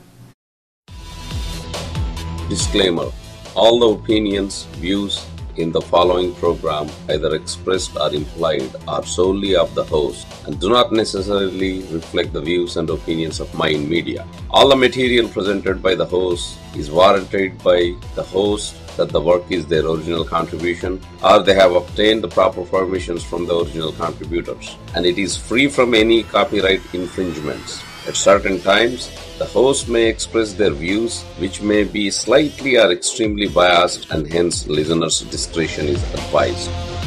Disclaimer All the opinions, views in the following program, either expressed or implied, are solely of the host and do not necessarily reflect the views and opinions of Mind Media. All the material presented by the host is warranted by the host that the work is their original contribution or they have obtained the proper permissions from the original contributors and it is free from any copyright infringements. At certain times, the host may express their views, which may be slightly or extremely biased, and hence listeners' discretion is advised.